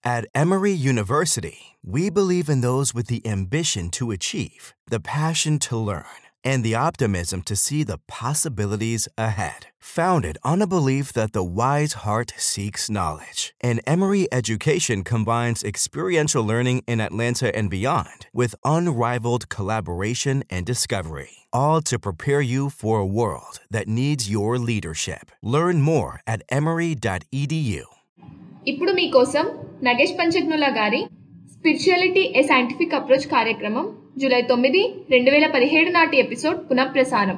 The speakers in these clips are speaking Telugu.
At Emory University, we believe in those with the ambition to achieve, the passion to learn, and the optimism to see the possibilities ahead. Founded on a belief that the wise heart seeks knowledge, and Emory education combines experiential learning in Atlanta and beyond with unrivaled collaboration and discovery, all to prepare you for a world that needs your leadership. Learn more at emory.edu. ఇప్పుడు మీకోసం నగేష్ పంచగ్నుల గారి స్పిరిచువాలిటీ ఏ సైంటిఫిక్ అప్రోచ్ కార్యక్రమం జూలై తొమ్మిది రెండు వేల పదిహేడు నాటి ఎపిసోడ్ పునఃప్రసారం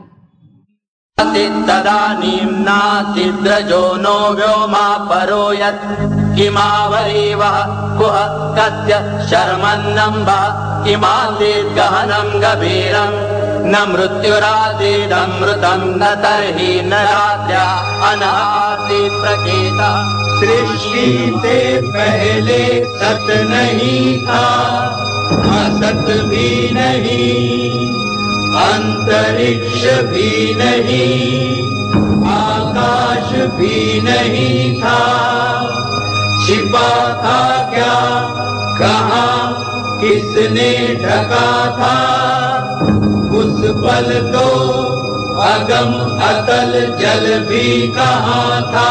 तदानीं नातिद्रजो नो व्योमा परो यत् किमावरीवः कुह कस्य शर्मन्नम्बः किमासीद्गहनम् गभीरम् न मृत्युरासीदमृतम् न तर्हि न रात्र्या अनासीत् प्रकेता सृष्टि से पहले सत नहीं था असत भी नहीं अंतरिक्ष भी नहीं आकाश भी नहीं था छिपा था क्या कहा किसने ढका था उस पल तो अगम अतल जल भी कहाँ था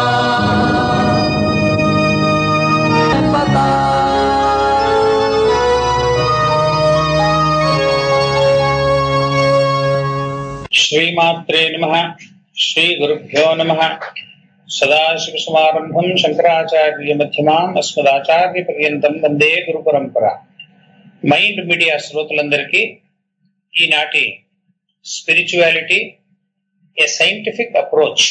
శ్రీమాత్రే నమ శ్రీ గురుభ్యో నమ సదాశివసమారంభం శంకరాచార్య మధ్యమాం అస్మదాచార్య పర్యంతం వందే గురు పరంపర మైండ్ మీడియా శ్రోతలందరికీ ఈనాటి spirituality a scientific approach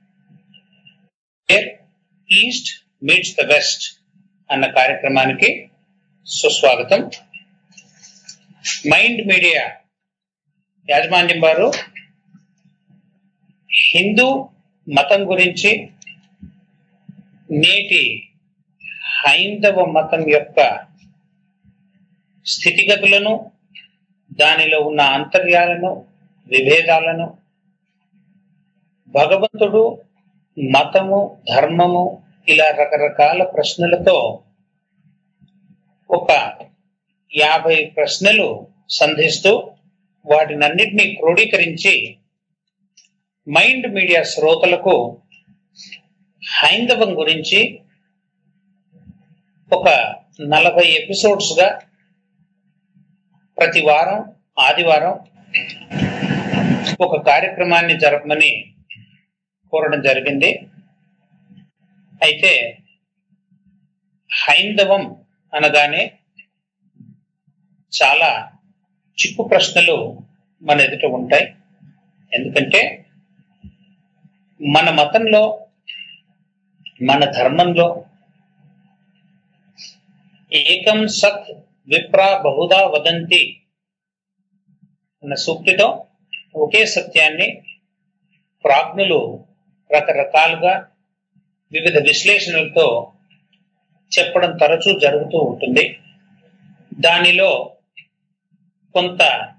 east meets the west అన్న కార్యక్రమానికి సుస్వాగతం మైండ్ మీడియా యాజమాన్యం వారు హిందూ మతం గురించి నేటి హైందవ మతం యొక్క స్థితిగతులను దానిలో ఉన్న అంతర్యాలను విభేదాలను భగవంతుడు మతము ధర్మము ఇలా రకరకాల ప్రశ్నలతో ఒక యాభై ప్రశ్నలు సంధిస్తూ వాటినన్నిటినీ క్రోడీకరించి మైండ్ మీడియా శ్రోతలకు హైందవం గురించి ఒక నలభై ఎపిసోడ్స్ గా ప్రతి వారం ఆదివారం ఒక కార్యక్రమాన్ని జరపమని కోరడం జరిగింది అయితే హైందవం అనగానే చాలా చిక్కు ప్రశ్నలు మన ఎదుట ఉంటాయి ఎందుకంటే మన మతంలో మన ధర్మంలో ఏకం సత్ విప్రా బహుదా వదంతి అన్న సూక్తితో ఒకే సత్యాన్ని ప్రాజ్ఞులు రకరకాలుగా వివిధ విశ్లేషణలతో చెప్పడం తరచూ జరుగుతూ ఉంటుంది దానిలో కొంత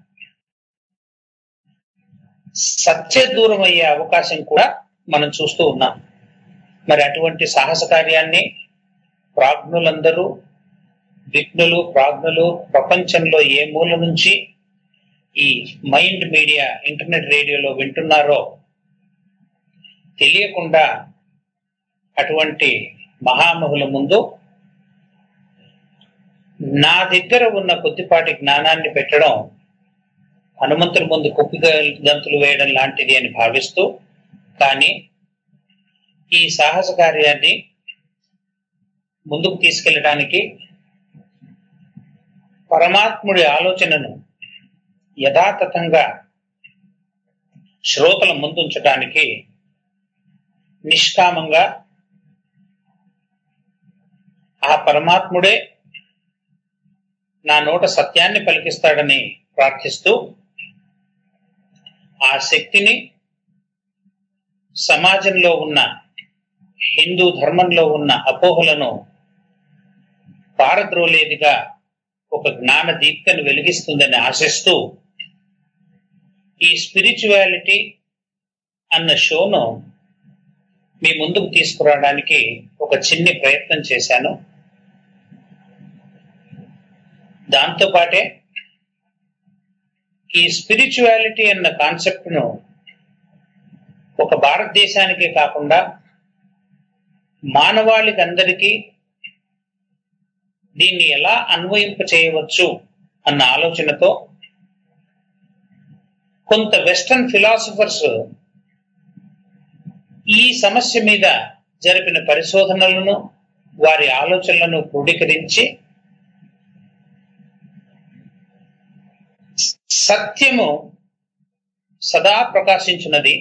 సత్య దూరం అయ్యే అవకాశం కూడా మనం చూస్తూ ఉన్నాం మరి అటువంటి సాహస కార్యాన్ని ప్రాజ్ఞులందరూ విఘ్నులు ప్రాజ్ఞులు ప్రపంచంలో ఏ మూల నుంచి ఈ మైండ్ మీడియా ఇంటర్నెట్ రేడియోలో వింటున్నారో తెలియకుండా అటువంటి మహామహుల ముందు నా దగ్గర ఉన్న కొద్దిపాటి జ్ఞానాన్ని పెట్టడం హనుమంతుడి ముందు కుప్పి గంతులు వేయడం లాంటిది అని భావిస్తూ కానీ ఈ సాహస కార్యాన్ని ముందుకు తీసుకెళ్ళడానికి పరమాత్ముడి ఆలోచనను యథాతథంగా శ్రోతల ముందుంచడానికి నిష్కామంగా ఆ పరమాత్ముడే నా నోట సత్యాన్ని పలికిస్తాడని ప్రార్థిస్తూ ఆ శక్తిని సమాజంలో ఉన్న హిందూ ధర్మంలో ఉన్న అపోహలను పారద్రోలేదిగా ఒక జ్ఞాన దీప్తను వెలిగిస్తుందని ఆశిస్తూ ఈ స్పిరిచువాలిటీ అన్న షోను మీ ముందుకు తీసుకురావడానికి ఒక చిన్ని ప్రయత్నం చేశాను దాంతో పాటే ఈ స్పిరిచువాలిటీ అన్న కాన్సెప్ట్ ను ఒక భారతదేశానికే కాకుండా మానవాళికి అందరికీ దీన్ని ఎలా అన్వయింప చేయవచ్చు అన్న ఆలోచనతో కొంత వెస్టర్న్ ఫిలాసఫర్స్ ఈ సమస్య మీద జరిపిన పరిశోధనలను వారి ఆలోచనలను క్రోడీకరించి సత్యము సదా ప్రకాశించున్నది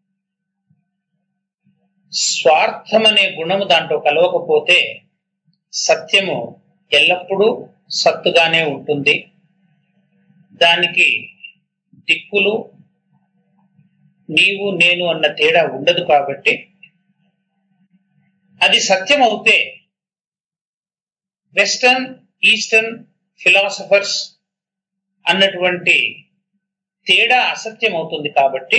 స్వార్థమనే గుణము దాంట్లో కలవకపోతే సత్యము ఎల్లప్పుడూ సత్తుగానే ఉంటుంది దానికి దిక్కులు నీవు నేను అన్న తేడా ఉండదు కాబట్టి అది సత్యం అవుతే వెస్టర్న్ ఈస్టర్న్ ఫిలాసఫర్స్ అన్నటువంటి తేడా అసత్యం అవుతుంది కాబట్టి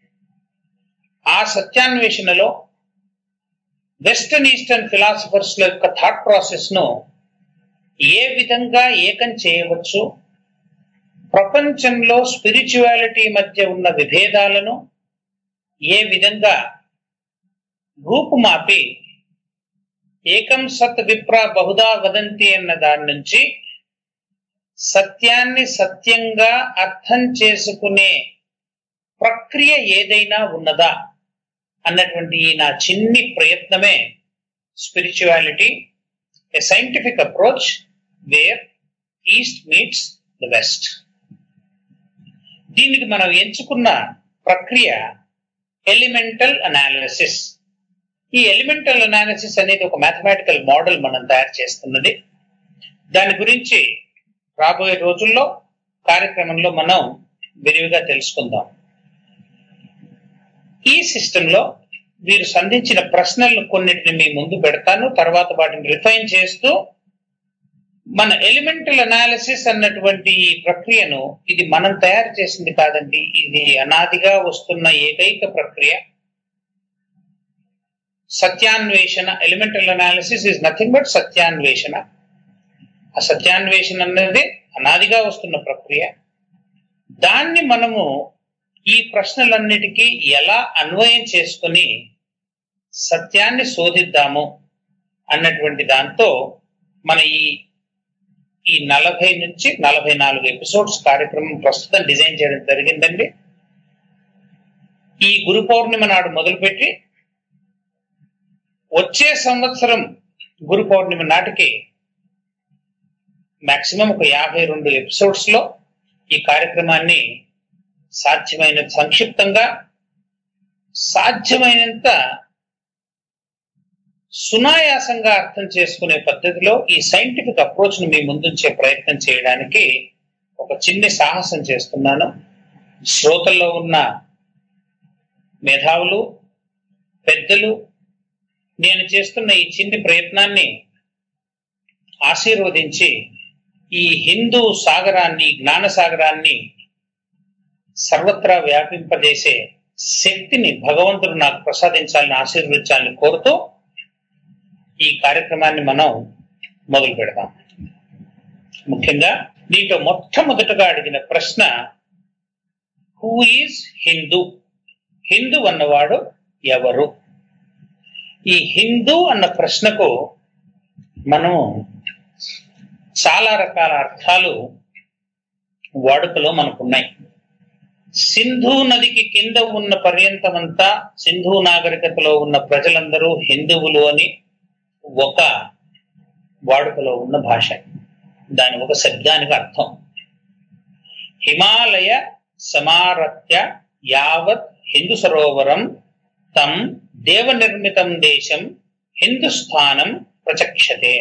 ఆ సత్యాన్వేషణలో వెస్టర్న్ ఈస్టర్న్ ఫిలాసఫర్స్ యొక్క థాట్ ప్రాసెస్ ను ఏ విధంగా ఏకం చేయవచ్చు ప్రపంచంలో స్పిరిచువాలిటీ మధ్య ఉన్న విభేదాలను ఏ విధంగా రూపుమాపి ఏకం సత్ విప్ర బహుదా వదంతి అన్న దాని నుంచి సత్యాన్ని సత్యంగా అర్థం చేసుకునే ప్రక్రియ ఏదైనా ఉన్నదా అన్నటువంటి ఈ నా చిన్ని ప్రయత్నమే spirituality a scientific approach where east meets the west దీనికి మనం ఎంచుకున్న ప్రక్రియ ఎలిమెంటల్ అనాలిసిస్ ఈ ఎలిమెంటల్ అనాలిసిస్ అనేది ఒక మ్యాథమెటికల్ మోడల్ మనం తయారు చేస్తున్నది దాని గురించి రాబోయే రోజుల్లో కార్యక్రమంలో మనం విరివిగా తెలుసుకుందాం ఈ సిస్టంలో వీరు సంధించిన ప్రశ్నలను కొన్నిటిని మీ ముందు పెడతాను తర్వాత వాటిని రిఫైన్ చేస్తూ మన ఎలిమెంటల్ అనాలిసిస్ అన్నటువంటి ఈ ప్రక్రియను ఇది మనం తయారు చేసింది కాదండి ఇది అనాదిగా వస్తున్న ఏకైక ప్రక్రియ సత్యాన్వేషణ elemental analysis is nothing but సత్యాన్వేషణ ఆ సత్యాన్వేషణ అన్నది అనాదిగా వస్తున్న ప్రక్రియ దాన్ని మనము ఈ ప్రశ్నలన్నిటికీ ఎలా అన్వయం చేసుకుని సత్యాన్ని శోధిద్దాము అన్నటువంటి దాంతో మన ఈ ఈ నలభై నుంచి నలభై నాలుగు ఎపిసోడ్స్ కార్యక్రమం ప్రస్తుతం డిజైన్ చేయడం జరిగిందండి ఈ గురు పౌర్ణిమ నాడు మొదలుపెట్టి వచ్చే సంవత్సరం గురు పౌర్ణిమ నాటికి మాక్సిమం ఒక యాభై రెండు ఎపిసోడ్స్ లో ఈ కార్యక్రమాన్ని సాధ్యమైన సంక్షిప్తంగా సాధ్యమైనంత సునాయాసంగా అర్థం చేసుకునే పద్ధతిలో ఈ సైంటిఫిక్ అప్రోచ్ ను మీ ముందుంచే ప్రయత్నం చేయడానికి ఒక చిన్న సాహసం చేస్తున్నాను శ్రోతల్లో ఉన్న మేధావులు పెద్దలు నేను చేస్తున్న ఈ చిన్ని ప్రయత్నాన్ని ఆశీర్వదించి ఈ హిందూ సాగరాన్ని జ్ఞాన సాగరాన్ని సర్వత్రా వ్యాపింపజేసే శక్తిని భగవంతుడు నాకు ప్రసాదించాలని ఆశీర్వదించాలని కోరుతూ ఈ కార్యక్రమాన్ని మనం మొదలు పెడదాం ముఖ్యంగా దీంట్లో మొట్టమొదటగా అడిగిన ప్రశ్న హూ ఈజ్ హిందూ హిందూ అన్నవాడు ఎవరు ఈ హిందూ అన్న ప్రశ్నకు మనం చాలా రకాల అర్థాలు వాడుకలో మనకున్నాయి సింధు నదికి కింద ఉన్న పర్యంతమంతా సింధు నాగరికతలో ఉన్న ప్రజలందరూ హిందువులు అని ఒక వాడుకలో ఉన్న భాష దాని ఒక శబ్దానికి అర్థం హిమాలయ సమారత్య యావత్ హిందూ సరోవరం తం దేవ నిర్మితం దేశం హిందుస్థానం ప్రచక్షతే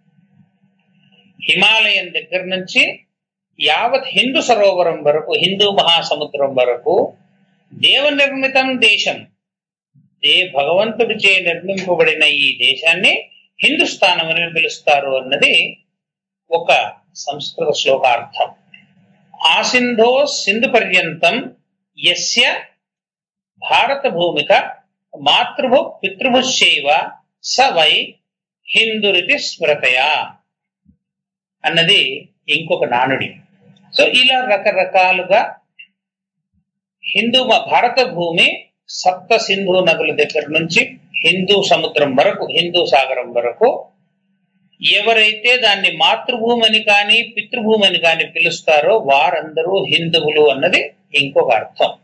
హిమాలయం దగ్గర నుంచి యావత్ హిందూ సరోవరం వరకు హిందూ మహాసముద్రం వరకు దేవ నిర్మితం దేశం దే భగవంతుడిచే నిర్మింపబడిన ఈ దేశాన్ని హిందుస్థానం అని పిలుస్తారు అన్నది ఒక సంస్కృత శ్లోకార్థం ఆసింధో సింధు పర్యంతం యస్య భారత భూమిక మాతృభు పితృభుశైవ స వై హిందురితి స్మృతయ అన్నది ఇంకొక నానుడి సో ఇలా రకరకాలుగా హిందూ భారత భూమి సప్త సింధు నదుల దగ్గర నుంచి హిందూ సముద్రం వరకు హిందూ సాగరం వరకు ఎవరైతే దాన్ని మాతృభూమి అని కానీ పితృభూమి అని కానీ పిలుస్తారో వారందరూ హిందువులు అన్నది ఇంకొక అర్థం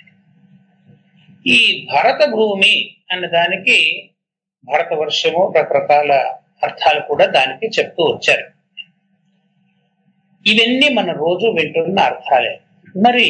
ఈ భరత భూమి అన్న దానికి భారతవర్షము రకరకాల అర్థాలు కూడా దానికి చెప్తూ వచ్చారు ఇవన్నీ మన రోజు వింటున్న అర్థాలే మరి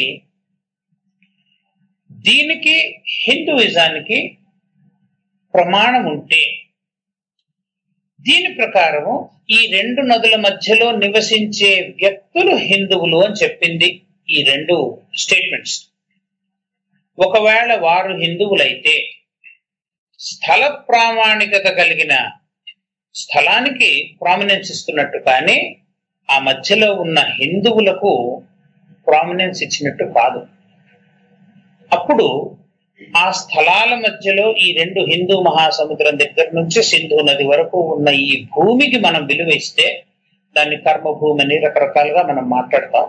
దీనికి హిందూయిజానికి ప్రమాణం ఉంటే దీని ప్రకారము ఈ రెండు నదుల మధ్యలో నివసించే వ్యక్తులు హిందువులు అని చెప్పింది ఈ రెండు స్టేట్మెంట్స్ ఒకవేళ వారు హిందువులైతే స్థల ప్రామాణికత కలిగిన స్థలానికి ప్రామినెన్స్ ఇస్తున్నట్టు కానీ ఆ మధ్యలో ఉన్న హిందువులకు ప్రామినెన్స్ ఇచ్చినట్టు కాదు అప్పుడు ఆ స్థలాల మధ్యలో ఈ రెండు హిందూ మహాసముద్రం దగ్గర నుంచి సింధు నది వరకు ఉన్న ఈ భూమికి మనం విలువ ఇస్తే దాన్ని కర్మభూమి అని రకరకాలుగా మనం మాట్లాడతాం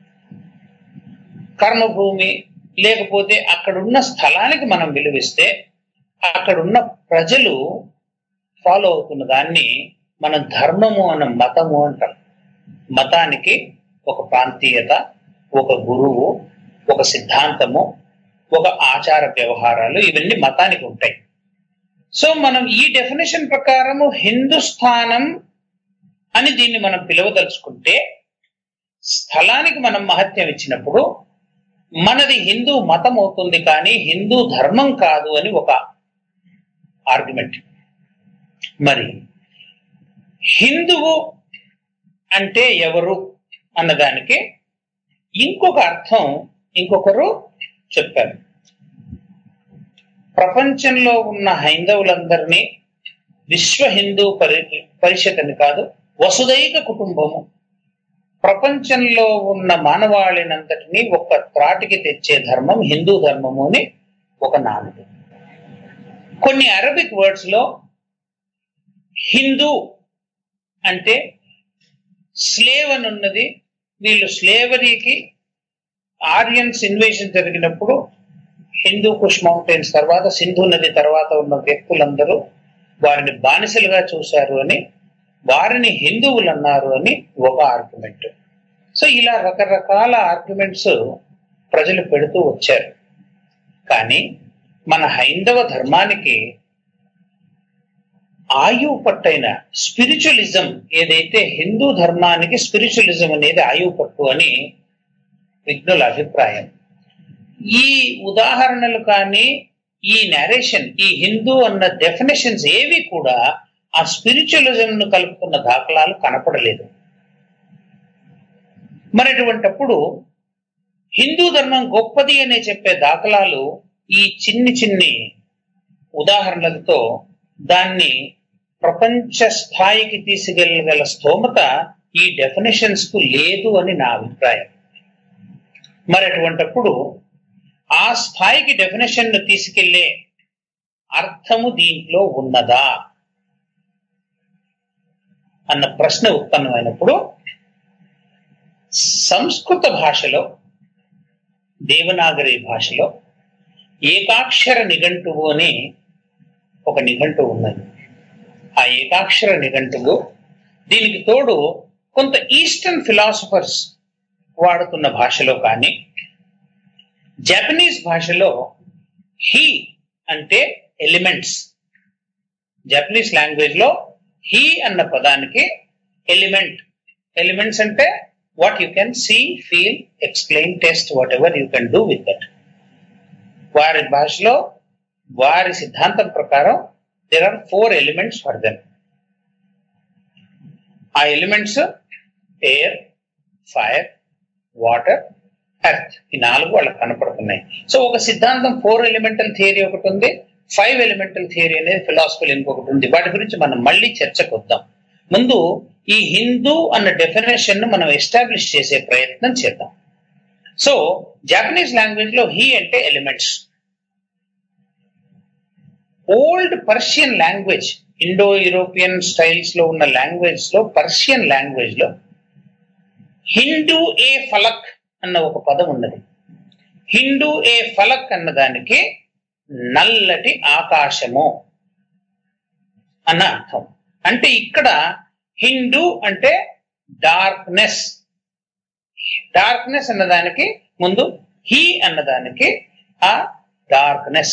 కర్మభూమి లేకపోతే అక్కడున్న స్థలానికి మనం విలువిస్తే అక్కడున్న ప్రజలు ఫాలో అవుతున్న దాన్ని మనం ధర్మము అన్న మతము అంటాం మతానికి ఒక ప్రాంతీయత ఒక గురువు ఒక సిద్ధాంతము ఒక ఆచార వ్యవహారాలు ఇవన్నీ మతానికి ఉంటాయి సో మనం ఈ డెఫినేషన్ ప్రకారము హిందుస్థానం అని దీన్ని మనం పిలవదలుచుకుంటే స్థలానికి మనం మహత్యం ఇచ్చినప్పుడు మనది హిందూ మతం అవుతుంది కానీ హిందూ ధర్మం కాదు అని ఒక ఆర్గ్యుమెంట్ మరి హిందువు అంటే ఎవరు అన్నదానికి ఇంకొక అర్థం ఇంకొకరు చెప్పారు ప్రపంచంలో ఉన్న హైందవులందరినీ విశ్వ హిందూ పరి పరిషత్ అని కాదు వసుదైక కుటుంబము ప్రపంచంలో ఉన్న మానవాళినంతటినీ ఒక త్రాటికి తెచ్చే ధర్మం హిందూ ధర్మము అని ఒక నానుడు కొన్ని అరబిక్ వర్డ్స్ లో హిందూ అంటే స్లేవ్ అని ఉన్నది వీళ్ళు స్లేవరీకి ఆర్యన్స్ ఇన్వేషన్ జరిగినప్పుడు హిందూ కుష్ మౌంటైన్స్ తర్వాత సింధు నది తర్వాత ఉన్న వ్యక్తులందరూ వారిని బానిసలుగా చూశారు అని వారిని హిందువులు అన్నారు అని ఒక ఆర్గ్యుమెంట్ సో ఇలా రకరకాల ఆర్గ్యుమెంట్స్ ప్రజలు పెడుతూ వచ్చారు కానీ మన హైందవ ధర్మానికి ఆయువు పట్టైన స్పిరిచువలిజం ఏదైతే హిందూ ధర్మానికి స్పిరిచువలిజం అనేది ఆయువు పట్టు అని విఘ్నుల అభిప్రాయం ఈ ఉదాహరణలు కానీ ఈ నరేషన్ ఈ హిందూ అన్న డెఫినేషన్స్ ఏవి కూడా ఆ స్పిరిచువలిజం ను కలుపుతున్న దాఖలాలు కనపడలేదు మరి అటువంటప్పుడు హిందూ ధర్మం గొప్పది అనే చెప్పే దాఖలాలు ఈ చిన్ని చిన్ని ఉదాహరణలతో దాన్ని ప్రపంచ స్థాయికి తీసుకెళ్ళగల స్తోమత ఈ డెఫినేషన్స్ కు లేదు అని నా అభిప్రాయం మరి అటువంటప్పుడు ఆ స్థాయికి డెఫినేషన్ ను తీసుకెళ్లే అర్థము దీంట్లో ఉన్నదా అన్న ప్రశ్న ఉత్పన్నమైనప్పుడు సంస్కృత భాషలో దేవనాగరి భాషలో ఏకాక్షర నిఘంటువు అని ఒక నిఘంటువు ఉన్నది ఆ ఏకాక్షర నిఘంటువు దీనికి తోడు కొంత ఈస్టర్న్ ఫిలాసఫర్స్ వాడుతున్న భాషలో కానీ జపనీస్ భాషలో హీ అంటే ఎలిమెంట్స్ జపనీస్ లాంగ్వేజ్ లో హీ అన్న పదానికి ఎలిమెంట్ ఎలిమెంట్స్ అంటే what you can see feel explain test whatever you can do with that వారి భాషలో వారి సిద్ధాంతం ప్రకారం there are four elements for them ఆ elements air fire water earth ఈ నాలుగు వాళ్ళకి కనపడుతున్నాయి సో ఒక సిద్ధాంతం ఫోర్ ఎలిమెంటల్ థియరీ ఒకటి ఉంది ఫైవ్ ఎలిమెంటల్ థియరీ అనేది ఫిలాసఫీ ఇంకొకటి ఉంది వాటి గురించి మనం మళ్ళీ చర్చకు వద్దాం ముందు ఈ హిందూ అన్న డెఫినేషన్ ను మనం ఎస్టాబ్లిష్ చేసే ప్రయత్నం చేద్దాం సో జాపనీస్ లాంగ్వేజ్ లో హీ అంటే elements old Persian language Indo European styles లో ఉన్న లాంగ్వేజ్ లో పర్షియన్ లాంగ్వేజ్ లో హిందూ ఏ ఫలక్ అన్న ఒక పదం ఉన్నది హిందూ ఏ ఫలక్ అన్న దానికి నల్లటి ఆకాశము అన్న అర్థం అంటే ఇక్కడ హిందూ అంటే డార్క్నెస్ డార్క్నెస్ అన్నదానికి ముందు హీ అన్నదానికి ఆ డార్క్నెస్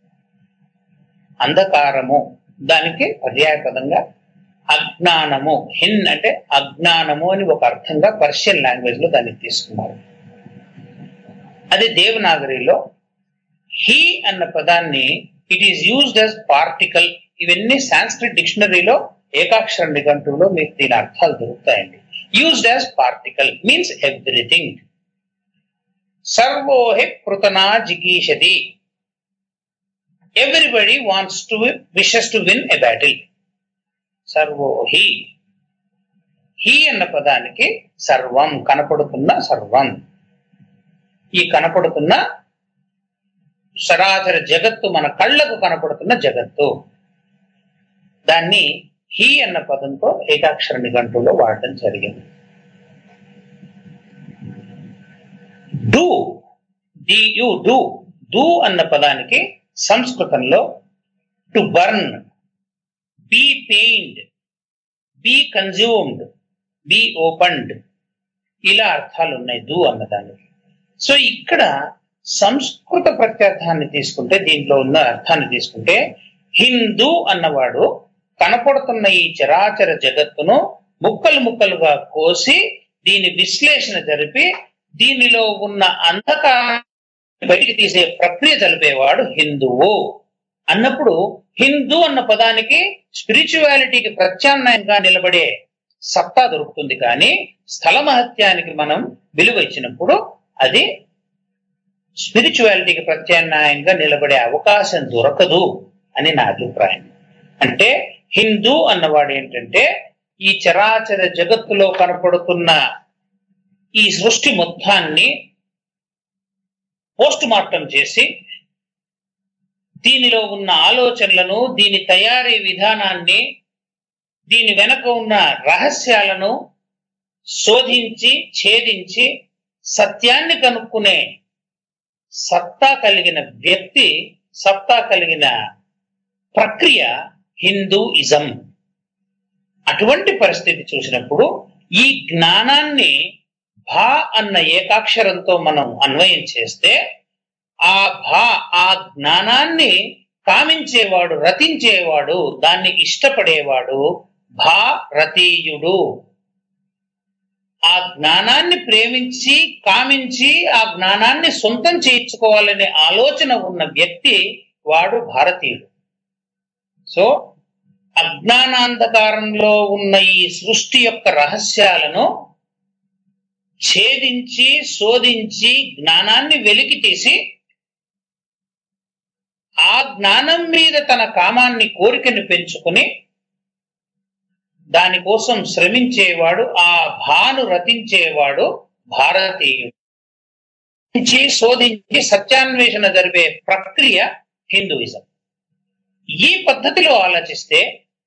అంధకారము దానికి పర్యాయపదంగా అజ్ఞానము హిన్ అంటే అజ్ఞానము అని ఒక అర్థంగా పర్షియన్ లాంగ్వేజ్ లో దాన్ని తీసుకున్నారు అది దేవనాగరిలో హీ అన్న పదాన్ని it is used as particle ఇవన్నీ సాంస్క్రిట్ డిక్షనరీలో ఏకాక్షర నిఘంటువులో మీకు దీని అర్థాలు దొరుకుతాయండి used as particle means everything సర్వోహి పృతనా జిగీషది everybody wants to wishes to win a battle సర్వోహి హి అన్న పదానికి సర్వం కనపడుతున్న సర్వం ఈ కనపడుతున్న సరాచర జగత్తు మన కళ్ళకు కనపడుతున్న జగత్తు దాన్ని హీ అన్న పదంతో ఏకాక్షర నిఘంటువులో వాడటం జరిగింది డూ డియు డూ డూ అన్న పదానికి సంస్కృతంలో to burn be pained be consumed be opened ఇలా అర్థాలు ఉన్నాయి డూ అన్నదానికి సో ఇక్కడ సంస్కృత ప్రత్యర్థాన్ని తీసుకుంటే దీంట్లో ఉన్న అర్థాన్ని తీసుకుంటే హిందూ అన్నవాడు కనపడుతున్న ఈ చరాచర జగత్తును ముక్కలు ముక్కలుగా కోసి దీని విశ్లేషణ జరిపి దీనిలో ఉన్న అంధకారాన్ని బయటికి తీసే ప్రక్రియ జరిపేవాడు హిందువు అన్నప్పుడు హిందూ అన్న పదానికి స్పిరిచువాలిటీకి ప్రత్యామ్నాయంగా నిలబడే సత్తా దొరుకుతుంది కానీ స్థల మహత్యానికి మనం విలువ ఇచ్చినప్పుడు అది స్పిరిచువాలిటీకి ప్రత్యామ్నాయంగా నిలబడే అవకాశం దొరకదు అని నా అభిప్రాయం అంటే హిందూ అన్నవాడు ఏంటంటే ఈ చరాచర జగత్తులో కనపడుతున్న ఈ సృష్టి మొత్తాన్ని పోస్ట్ మార్టం చేసి దీనిలో ఉన్న ఆలోచనలను దీని తయారీ విధానాన్ని దీని వెనక ఉన్న రహస్యాలను శోధించి ఛేదించి సత్యాన్ని కనుక్కునే సత్తా కలిగిన వ్యక్తి సత్తా కలిగిన ప్రక్రియ హిందూయిజం అటువంటి పరిస్థితి చూసినప్పుడు ఈ జ్ఞానాన్ని భా అన్న ఏకాక్షరంతో మనం అన్వయం చేస్తే ఆ భా ఆ జ్ఞానాన్ని కామించేవాడు రతించేవాడు దాన్ని ఇష్టపడేవాడు భా రతీయుడు ఆ జ్ఞానాన్ని ప్రేమించి కామించి ఆ జ్ఞానాన్ని సొంతం చేయించుకోవాలనే ఆలోచన ఉన్న వ్యక్తి వాడు భారతీయుడు సో అజ్ఞానాంధకారంలో ఉన్న ఈ సృష్టి యొక్క రహస్యాలను ఛేదించి శోధించి జ్ఞానాన్ని వెలికి తీసి ఆ జ్ఞానం మీద తన కామాన్ని కోరికను పెంచుకుని దానికోసం శ్రమించేవాడు ఆ భాను రతించేవాడు భారతీయుడు నుంచి శోధించి సత్యాన్వేషణ జరిపే ప్రక్రియ హిందూయిజం ఈ పద్ధతిలో ఆలోచిస్తే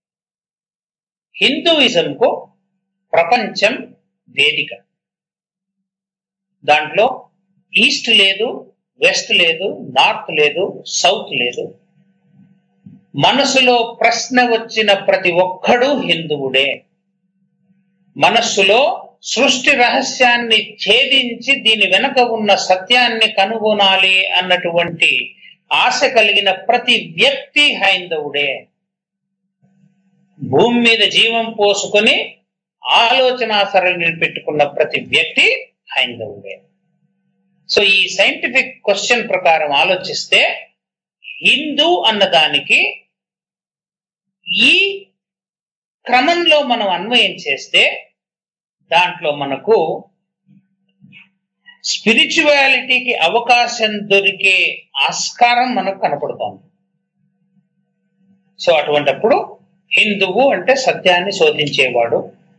హిందూయిజంకు ప్రపంచం వేదిక దాంట్లో ఈస్ట్ లేదు వెస్ట్ లేదు నార్త్ లేదు సౌత్ లేదు మనసులో ప్రశ్న వచ్చిన ప్రతి ఒక్కడు హిందువుడే మనస్సులో సృష్టి రహస్యాన్ని ఛేదించి దీని వెనుక ఉన్న సత్యాన్ని కనుగొనాలి అన్నటువంటి ఆశ కలిగిన ప్రతి వ్యక్తి హైందవుడే భూమి మీద జీవం పోసుకొని ఆలోచన సరళిని పెట్టుకున్న ప్రతి వ్యక్తి హైందవుడే సో ఈ సైంటిఫిక్ క్వశ్చన్ ప్రకారం ఆలోచిస్తే హిందూ అన్నదానికి ఈ క్రమంలో మనం అన్వయం చేస్తే దాంట్లో మనకు స్పిరిచువాలిటీకి అవకాశం దొరికే ఆస్కారం మనకు కనపడుతోంది సో అటువంటప్పుడు హిందువు అంటే సత్యాన్ని శోధించేవాడు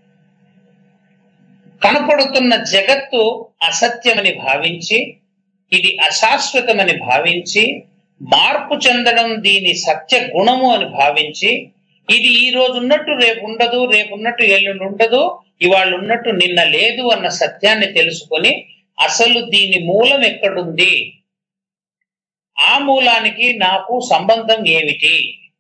కనపడుతున్న జగత్తు అసత్యమని భావించి ఇది అశాశ్వతమని భావించి మార్పు చెందడం దీని సత్య గుణము అని భావించి ఇది ఈ రోజు ఉన్నట్టు రేపు ఉండదు రేపు ఉన్నట్టు ఎల్లుండి ఉండదు ఇవాళ ఉన్నట్టు నిన్న లేదు అన్న సత్యాన్ని తెలుసుకొని అసలు దీని మూలం ఎక్కడుంది ఆ మూలానికి నాకు సంబంధం ఏమిటి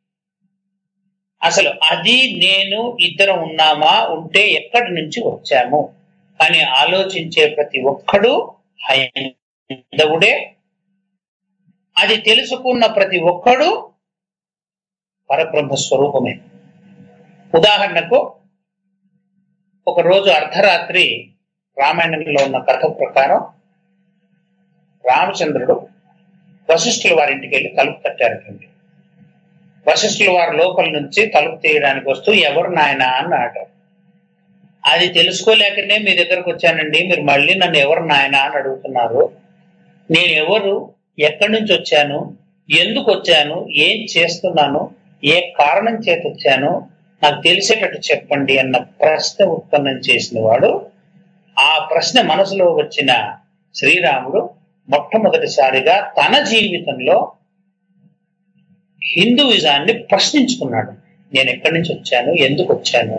అసలు అది నేను ఇద్దరం ఉన్నామా ఉంటే ఎక్కడి నుంచి వచ్చాము అని ఆలోచించే ప్రతి ఒక్కడు హైందవుడే అది తెలుసుకున్న ప్రతి ఒక్కడు పరబ్రహ్మ స్వరూపమే ఉదాహరణకు ఒక రోజు అర్ధరాత్రి రామాయణంలో ఉన్న కథ ప్రకారం రామచంద్రుడు వశిష్ఠుల వారింటికి వెళ్ళి తలుపు తట్టారటండి వశిష్ఠుల వారి లోపల నుంచి తలుపు తీయడానికి వస్తూ ఎవరు నాయన అన్నాడు అది తెలుసుకోలేకనే మీ దగ్గరకు వచ్చానండి మీరు మళ్ళీ నన్ను ఎవరు నాయన అని అడుగుతున్నారు నేను ఎవరు ఎక్కడి నుంచి వచ్చాను ఎందుకు వచ్చాను ఏం చేస్తున్నాను ఏ కారణం చేత వచ్చాను నాకు తెలిసేటట్టు చెప్పండి అన్న ప్రశ్న ఉత్పన్నం చేసిన వాడు ఆ ప్రశ్న మనసులో వచ్చిన శ్రీరాముడు మొట్టమొదటిసారిగా తన జీవితంలో హిందూయిజాన్ని ప్రశ్నించుకున్నాడు నేను ఎక్కడి నుంచి వచ్చాను ఎందుకు వచ్చాను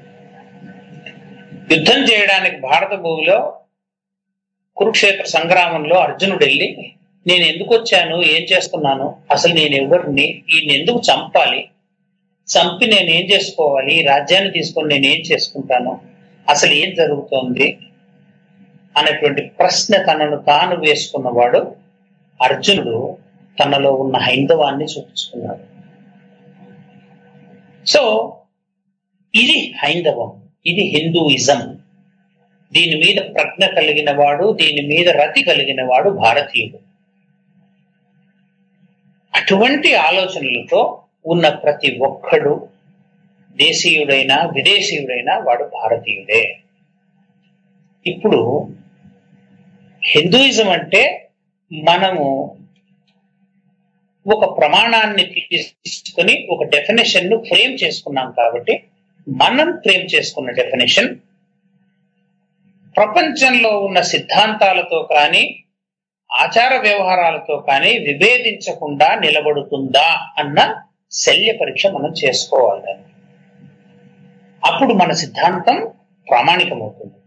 యుద్ధం చేయడానికి భారత భూమిలో కురుక్షేత్ర సంగ్రామంలో అర్జునుడు వెళ్ళి నేను ఎందుకు వచ్చాను ఏం చేస్తున్నాను అసలు నేను ఎవరిని ఈయన ఎందుకు చంపాలి చంపి నేను ఏం చేసుకోవాలి ఈ రాజ్యాన్ని తీసుకొని నేను ఏం చేసుకుంటాను అసలు ఏం జరుగుతోంది అనేటువంటి ప్రశ్న తనను తాను వేసుకున్నవాడు అర్జునుడు తనలో ఉన్న హైందవాన్ని చూపించుకున్నాడు సో ఇది హైందవం ఇది హిందూయిజం దీని మీద ప్రజ్ఞ కలిగిన వాడు దీని మీద రతి కలిగిన వాడు భారతీయుడు అటువంటి ఆలోచనలతో ఉన్న ప్రతి ఒక్కడు దేశీయుడైనా విదేశీయుడైనా వాడు భారతీయుడే ఇప్పుడు హిందూయిజం అంటే మనము ఒక ప్రమాణాన్ని తీసుకొని ఒక డెఫినేషన్ ను ఫ్రేమ్ చేసుకున్నాం కాబట్టి మనం ఫ్రేమ్ చేసుకున్న డెఫినేషన్ ప్రపంచంలో ఉన్న సిద్ధాంతాలతో కానీ ఆచార వ్యవహారాలతో కానీ విభేదించకుండా నిలబడుతుందా అన్న శల్య పరీక్ష మనం చేసుకోవాలి అప్పుడు మన సిద్ధాంతం ప్రామాణికమవుతుంది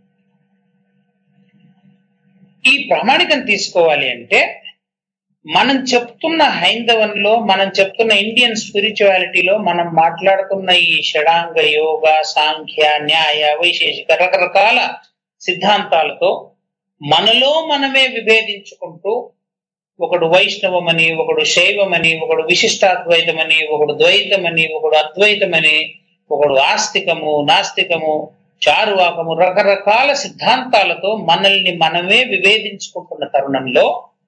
ఈ ప్రామాణికం తీసుకోవాలి అంటే మనం చెప్తున్న హైందవంలో మనం చెప్తున్న ఇండియన్ స్పిరిచువాలిటీలో మనం మాట్లాడుతున్న ఈ షడాంగ యోగ సాంఖ్య న్యాయ వైశేషిక రకరకాల సిద్ధాంతాలతో మనలో మనమే విభేదించుకుంటూ ఒకడు వైష్ణవమని ఒకడు శైవమని ఒకడు విశిష్టాద్వైతమని ఒకడు ద్వైతమని ఒకడు అద్వైతమని ఒకడు ఆస్తికము నాస్తికము చారువాకము రకరకాల సిద్ధాంతాలతో మనల్ని మనమే విభేదించుకుంటున్న తరుణంలో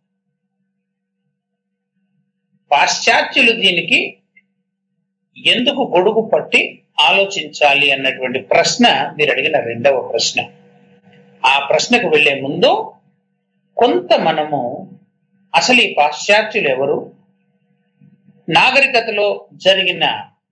పాశ్చాత్యులు దీనికి ఎందుకు గొడుగు పట్టి ఆలోచించాలి అన్నటువంటి ప్రశ్న మీరు అడిగిన రెండవ ప్రశ్న ఆ ప్రశ్నకు వెళ్లే ముందు కొంత మనము అసలు ఈ పాశ్చాత్యులు ఎవరు నాగరికతలో జరిగిన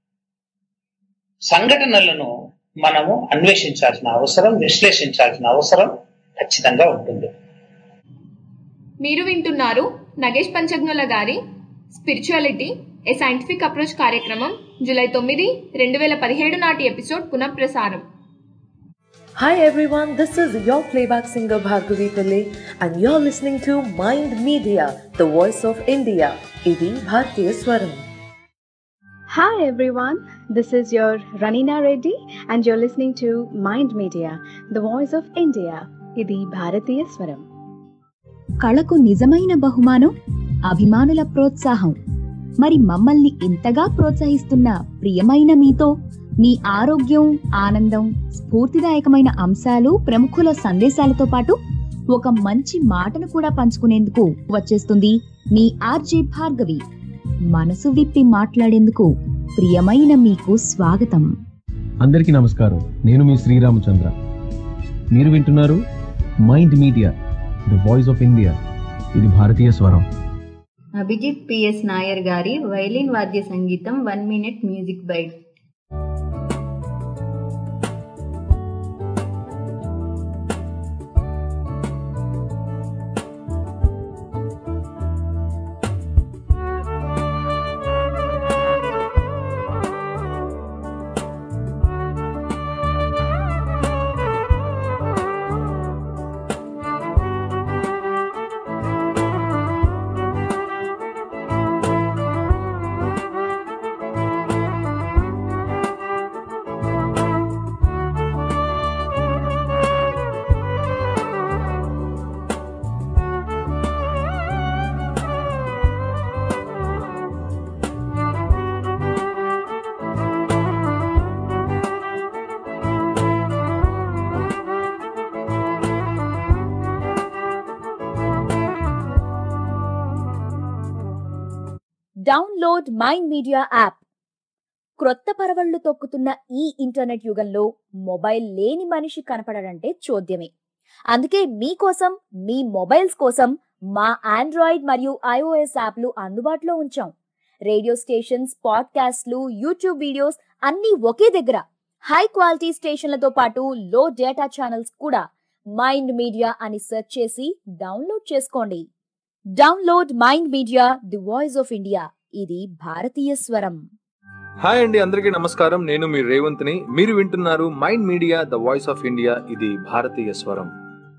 సంఘటనలను మనము అన్వేషించాల్సిన అవసరం విశ్లేషించాల్సిన అవసరం ఖచ్చితంగా ఉంటుంది మీరు వింటున్నారు నగేష్ పంచజ్ఞుల గారి స్పిరిచువాలిటీ ఏ సైంటిఫిక్ అప్రోచ్ కార్యక్రమం జూలై తొమ్మిది రెండు వేల పదిహేడు నాటి ఎపిసోడ్ పునఃప్రసారం Hi everyone, this is your playback singer Bhargavi Pillai and you're listening to Mind Media, the voice of India. Idi Bhartiya Swaram. Hi everyone, this is your Ranina Reddy and you're listening to Mind Media, the voice of India. Idi Bharatiya Swaram. కళకు నిజమైన బహుమానం అభిమానుల ప్రోత్సాహం మరి మమ్మల్ని ఇంతగా ప్రోత్సహిస్తున్న ప్రియమైన మీతో మీ ఆరోగ్యం ఆనందం స్ఫూర్తిదాయకమైన అంశాలు ప్రముఖుల సందేశాలతో పాటు ఒక మంచి మాటను కూడా పంచుకునేందుకు వచ్చేస్తుంది మీ ఆర్జే భార్గవి మనసు విప్పి మాట్లాడేందుకు ప్రియమైన మీకు స్వాగతం అందరికీ నమస్కారం నేను మీ శ్రీరామచంద్ర మీరు వింటున్నారు mind media the voice of India ఇది భారతీయ స్వరం అభిజిత్ పిఎస్ నాయర్ గారి వైలిన్ వాద్య సంగీతం one minute music bite thank you download Mind Media app క్రొత్త పరవళ్లు తొక్కుతున్న ఈ ఇంటర్నెట్ యుగంలో మొబైల్ లేని మనిషి కనపడడంటే చూద్యమే అందుకే మీకోసం మీ మొబైల్స్ కోసం మా ఆండ్రాయిడ్ మరియు ఐఓఎస్ యాప్లు అందుబాటులో ఉంచాం రేడియో స్టేషన్స్ పాడ్కాస్ట్లు యూట్యూబ్ వీడియోస్ అన్నీ ఒకే దగ్గర హై క్వాలిటీ స్టేషన్లతో పాటు లో డేటా ఛానల్స్ కూడా మైండ్ మీడియా అని సెర్చ్ చేసి డౌన్లోడ్ చేసుకోండి download Mind Media the voice of India ఇది భారతీయ స్వరం హాయ్ అండి అందరికీ నమస్కారం నేను మీ రేవంత్ని మీరు వింటున్నారు mind media the voice of India ఇది భారతీయ స్వరం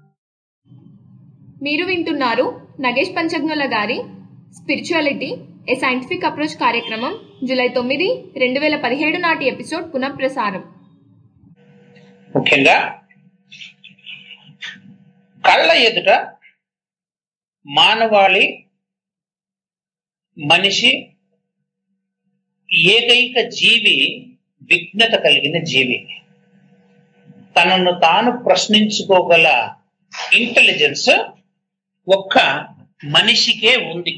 మీరు వింటున్నారు నగేష్ పంచజ్ఞుల గారి స్పిరిచువాలిటీ ఏ సైంటిఫిక్ అప్రోచ్ కార్యక్రమం జూలై తొమ్మిది రెండు వేల పదిహేడు నాటి ఎపిసోడ్ పునఃప్రసారం ముఖ్యంగా కళ్ళ ఎదుట మానవాళి మనిషి ఏకైక జీవి విఘ్నత కలిగిన జీవి తనను తాను ప్రశ్నించుకోగల ఇంటెలిజెన్స్ ఒక్క మనిషికే ఉంది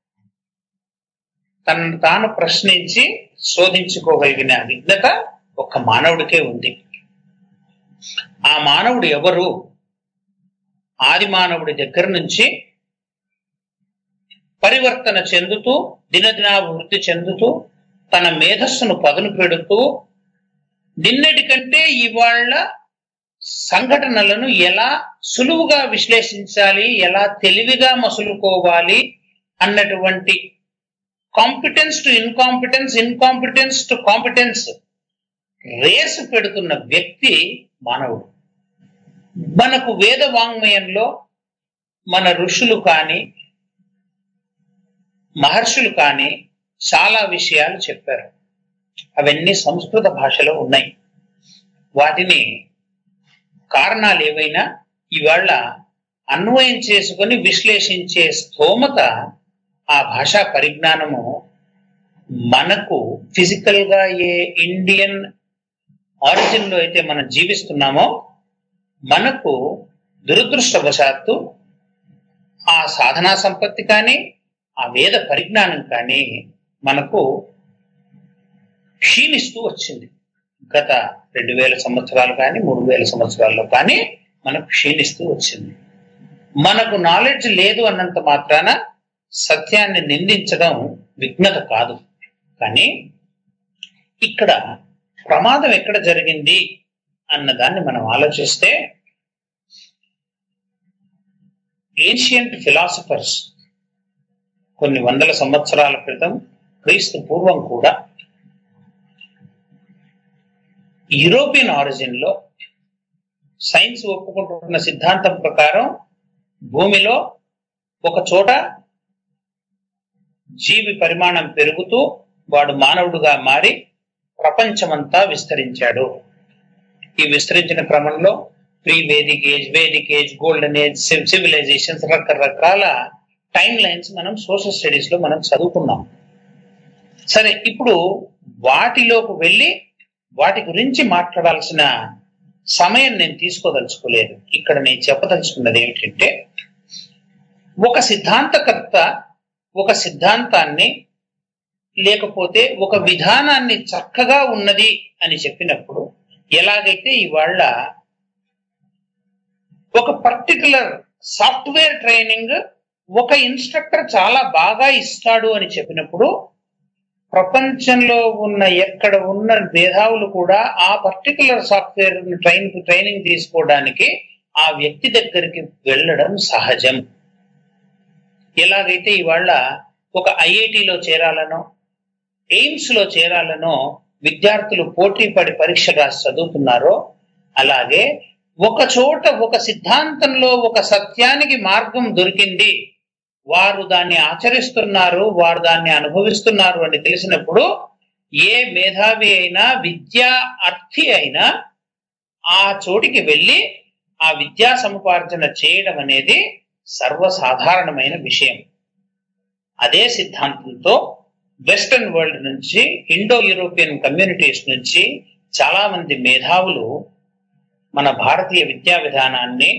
తనను తాను ప్రశ్నించి శోధించుకోగలిగిన విఘ్నత ఒక్క మానవుడికే ఉంది ఆ మానవుడు ఎవరు ఆది మానవుడి దగ్గర నుంచి పరివర్తన చెందుతూ దినదినాభివృద్ధి చెందుతూ తన మేధస్సును పదును పెడుతూ నిన్నటి కంటే ఇవాళ సంఘటనలను ఎలా సులువుగా విశ్లేషించాలి ఎలా తెలివిగా మసులుకోవాలి అన్నటువంటి competence to incompetence incompetence to competence race పెడుతున్న వ్యక్తి మానవుడు మనకు వేద వాంగ్మయంలో మన ఋషులు కానీ మహర్షులు కానీ చాలా విషయాలు చెప్పారు అవన్నీ సంస్కృత భాషలో ఉన్నాయి వాటిని కారణాలు ఏవైనా ఇవాళ అన్వయం చేసుకొని విశ్లేషించే స్థోమత ఆ భాషా పరిజ్ఞానము మనకు ఫిజికల్ గా ఏ ఇండియన్ ఆరిజిన్ లో అయితే మనం జీవిస్తున్నామో మనకు దురదృష్టవశాత్తు ఆ సాధనా సంపత్తి కానీ ఆ వేద పరిజ్ఞానం కానీ మనకు క్షీణిస్తూ వచ్చింది గత రెండు వేల సంవత్సరాలు కానీ మూడు వేల సంవత్సరాల్లో కానీ మనకు క్షీణిస్తూ వచ్చింది మనకు నాలెడ్జ్ లేదు అన్నంత మాత్రాన సత్యాన్ని నిందించడం విఘ్నత కాదు కానీ ఇక్కడ ప్రమాదం ఎక్కడ జరిగింది అన్నదాన్ని మనం ఆలోచిస్తే ఏన్షియంట్ ఫిలాసఫర్స్ కొన్ని వందల సంవత్సరాల క్రితం క్రీస్తు పూర్వం కూడా యూరోపియన్ ఆరిజిన్ లో సైన్స్ ఒప్పుకుంటున్న సిద్ధాంతం ప్రకారం భూమిలో ఒక చోట జీవి పరిమాణం పెరుగుతూ వాడు మానవుడుగా మారి ప్రపంచమంతా విస్తరించాడు ఈ విస్తరించిన క్రమంలో pre Vedic age Vedic age golden age civilizations రకరకాల టైం లైన్స్ మనం సోషల్ స్టడీస్ లో మనం చదువుకున్నాం సరే ఇప్పుడు వాటిలోకి వెళ్ళి వాటి గురించి మాట్లాడాల్సిన సమయం నేను తీసుకోదలుచుకోలేదు ఇక్కడ నేను చెప్పదలుచుకున్నది ఏమిటంటే ఒక సిద్ధాంతకర్త ఒక సిద్ధాంతాన్ని లేకపోతే ఒక విధానాన్ని చక్కగా ఉన్నది అని చెప్పినప్పుడు ఎలాగైతే ఇవాళ ఒక పర్టికులర్ సాఫ్ట్వేర్ ట్రైనింగ్ ఒక ఇన్స్ట్రక్టర్ చాలా బాగా ఇస్తాడు అని చెప్పినప్పుడు ప్రపంచంలో ఉన్న ఎక్కడ ఉన్న మేధావులు కూడా ఆ పర్టికులర్ సాఫ్ట్వేర్ ట్రైన్ ట్రైనింగ్ తీసుకోవడానికి ఆ వ్యక్తి దగ్గరికి వెళ్ళడం సహజం ఎలాగైతే ఇవాళ ఒక ఐఐటిలో చేరాలనో ఎయిమ్స్ లో చేరాలనో విద్యార్థులు పోటీ పడి పరీక్ష రాసి చదువుతున్నారో అలాగే ఒక చోట ఒక సిద్ధాంతంలో ఒక సత్యానికి మార్గం దొరికింది వారు దాన్ని ఆచరిస్తున్నారు వారు దాన్ని అనుభవిస్తున్నారు అని తెలిసినప్పుడు ఏ మేధావి అయినా విద్యా అర్థి అయినా ఆ చోటికి వెళ్ళి ఆ విద్యా సముపార్జన చేయడం అనేది సర్వసాధారణమైన విషయం అదే సిద్ధాంతంతో వెస్టర్న్ వరల్డ్ నుంచి ఇండో యూరోపియన్ కమ్యూనిటీస్ నుంచి చాలా మంది మేధావులు మన భారతీయ విద్యా విధానాన్ని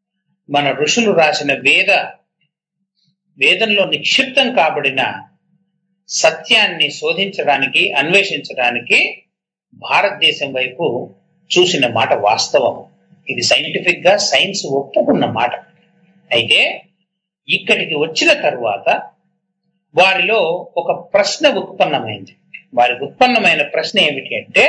మన ఋషులు రాసిన వేద వేదంలో నిక్షిప్తం కాబడిన సత్యాన్ని శోధించడానికి అన్వేషించడానికి భారతదేశం వైపు చూసిన మాట వాస్తవం ఇది సైంటిఫిక్ గా సైన్స్ ఒప్పుకున్న మాట అయితే ఇక్కడికి వచ్చిన తరువాత వారిలో ఒక ప్రశ్న ఉత్పన్నమైంది వారికి ఉత్పన్నమైన ప్రశ్న ఏమిటి అంటే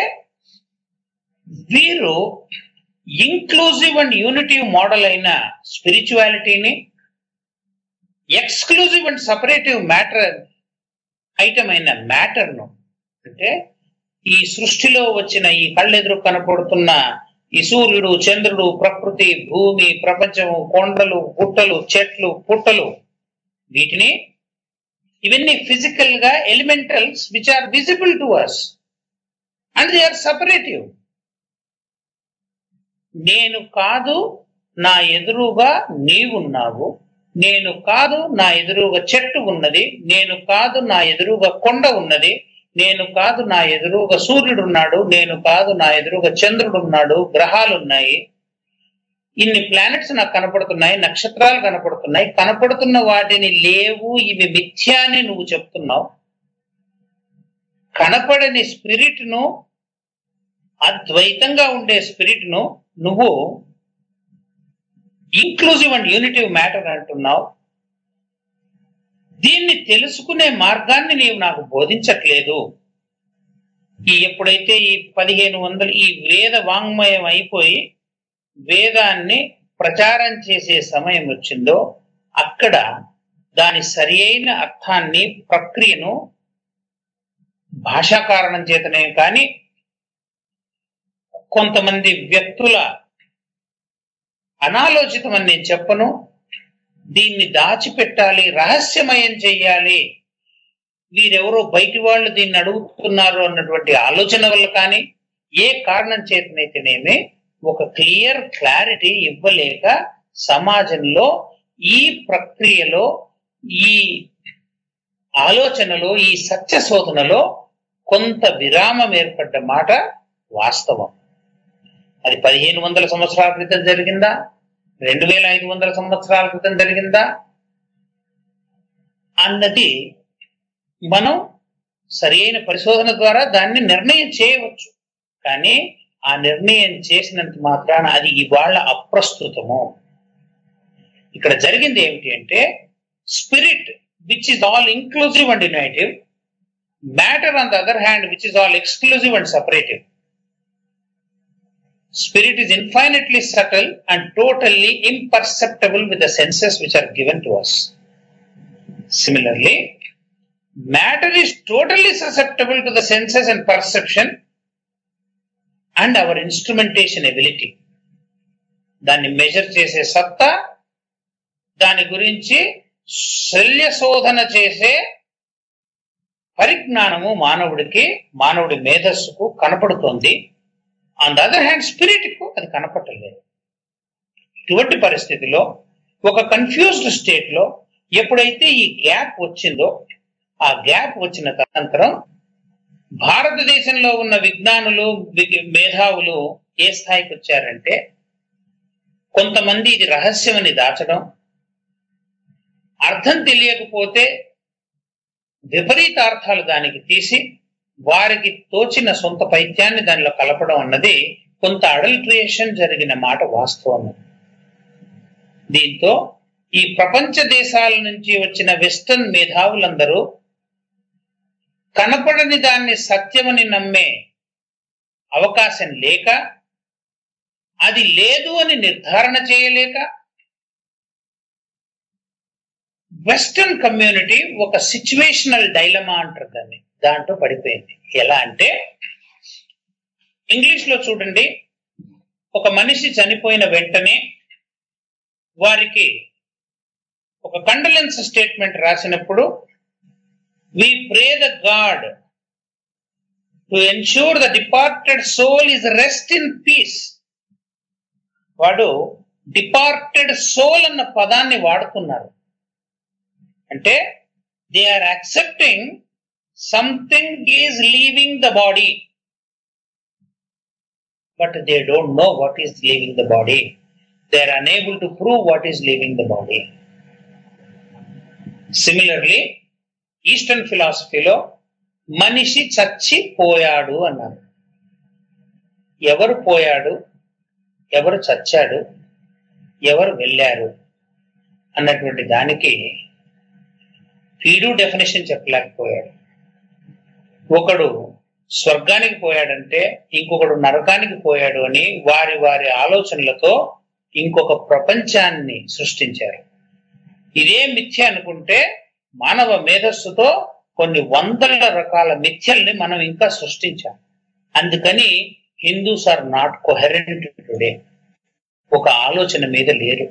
వీరు ఇంక్లూజివ్ అండ్ యూనిటివ్ మోడల్ అయిన స్పిరిచువాలిటీని exclusive and separative matter item అయిన మ్యాటర్ను అంటే ఈ సృష్టిలో వచ్చిన ఈ కళ్ళెదురు కనపడుతున్న ఈ సూర్యుడు చంద్రుడు ప్రకృతి భూమి ప్రపంచము కొండలు గుట్టలు చెట్లు పుట్టలు వీటిని ఇవన్నీ ఫిజికల్ గా elementals which are visible to us and they are separative నేను కాదు నా ఎదురుగా నీవున్నావు నేను కాదు నా ఎదురుగా చెట్టు ఉన్నది నేను కాదు నా ఎదురుగా కొండ ఉన్నది నేను కాదు నా ఎదురుగా సూర్యుడు ఉన్నాడు నేను కాదు నా ఎదురుగా చంద్రుడు ఉన్నాడు గ్రహాలు ఉన్నాయి ఇన్ని ప్లానెట్స్ నాకు కనపడుతున్నాయి నక్షత్రాలు కనపడుతున్నాయి కనపడుతున్న వాటిని లేవు ఇవి మిథ్యా అని నువ్వు చెప్తున్నావు కనపడని స్పిరిట్ ను అద్వైతంగా ఉండే స్పిరిట్ ను నువ్వు ఇంక్లూజివ్ అండ్ యూనిటివ్ మ్యాటర్ అంటున్నావు దీన్ని తెలుసుకునే మార్గాన్ని నీవు నాకు బోధించట్లేదు ఈ ఎప్పుడైతే ఈ పదిహేను వందలు ఈ వేద వాంగ్మయం అయిపోయి వేదాన్ని ప్రచారం చేసే సమయం వచ్చిందో అక్కడ దాని సరి అయిన అర్థాన్ని ప్రక్రియను భాషా కారణం చేతనే కానీ కొంతమంది వ్యక్తుల అనాలోచితమని నేను చెప్పను దీన్ని దాచిపెట్టాలి రహస్యమయం చెయ్యాలి వీరెవరో బయటి వాళ్ళు దీన్ని అడుగుతున్నారు అన్నటువంటి ఆలోచన వల్ల కానీ ఏ కారణం చేతనైతేనేమి ఒక క్లియర్ క్లారిటీ ఇవ్వలేక సమాజంలో ఈ ప్రక్రియలో ఈ ఆలోచనలో ఈ సత్య శోధనలో కొంత విరామం ఏర్పడ్డ మాట వాస్తవం అది పదిహేను వందల సంవత్సరాల క్రితం జరిగిందా రెండు వేల ఐదు వందల సంవత్సరాల క్రితం జరిగిందా అన్నది మనం సరి అయిన పరిశోధన ద్వారా దాన్ని నిర్ణయం చేయవచ్చు కానీ ఆ నిర్ణయం చేసినంత మాత్రాన అది ఇవాళ అప్రస్తుతము ఇక్కడ జరిగింది ఏమిటి అంటే spirit which is all inclusive and unitive matter on the other hand which is all exclusive and separative spirit is infinitely subtle and totally imperceptible with the senses which are given to us. Similarly, matter is totally susceptible to the senses and perception and our instrumentation ability. దాన్ని మెజర్ చేసే సత్తా దాని గురించి శల్య శోధన చేసే పరిజ్ఞానము మానవుడికి మానవుడి మేధస్సుకు కనపడుతోంది on the other hand spirit కు అది కనపట్టలేదు ఇటువంటి పరిస్థితిలో ఒక కన్ఫ్యూజ్డ్ స్టేట్ లో ఎప్పుడైతే ఈ గ్యాప్ వచ్చిందో ఆ గ్యాప్ వచ్చిన తదనంతరం భారతదేశంలో ఉన్న విజ్ఞానులు వి- మేధావులు ఏ స్థాయికి వచ్చారంటే కొంతమంది ఇది రహస్యమని దాచడం అర్థం తెలియకపోతే విపరీతార్థాలు దానికి తీసి వారికి తోచిన సొంత పైత్యాన్ని దానిలో కలపడం అన్నది కొంత అడల్ట్రియేషన్ జరిగిన మాట వాస్తవం దీంతో ఈ ప్రపంచ దేశాల నుంచి వచ్చిన వెస్టర్న్ మేధావులందరూ కనపడని దాన్ని సత్యమని నమ్మే అవకాశం లేక అది లేదు అని నిర్ధారణ చేయలేక వెస్టర్న్ కమ్యూనిటీ ఒక సిచ్యువేషనల్ డైలమా అంటారు దాన్ని దాంట్లో పడిపోయింది ఎలా అంటే ఇంగ్లీష్ లో చూడండి ఒక మనిషి చనిపోయిన వెంటనే వారికి ఒక కండలెన్స్ స్టేట్మెంట్ రాసినప్పుడు we pray the God to ensure the departed soul is rest in peace వాడు డిపార్టెడ్ సోల్ అన్న పదాన్ని వాడుతున్నారు అంటే they are accepting something is leaving the body but they don't know what is leaving the body they are unable to prove what is leaving the body similarly eastern ఫిలాసఫీలో మనిషి చచ్చిపోయాడు అన్నారు ఎవరు పోయాడు ఎవరు చచ్చాడు ఎవరు వెళ్ళారు అన్నటువంటి దానికి వీడు డెఫినేషన్ చెప్పలేకపోయాడు ఒకడు స్వర్గానికి పోయాడంటే ఇంకొకడు నరకానికి పోయాడు అని వారి వారి ఆలోచనలతో ఇంకొక ప్రపంచాన్ని సృష్టించారు ఇదే మిథ్య అనుకుంటే మానవ మేధస్సుతో కొన్ని వందల రకాల మిథ్యల్ని మనం ఇంకా సృష్టించాం అందుకని Hindus are not coherent today ఒక ఆలోచన మీద లేరు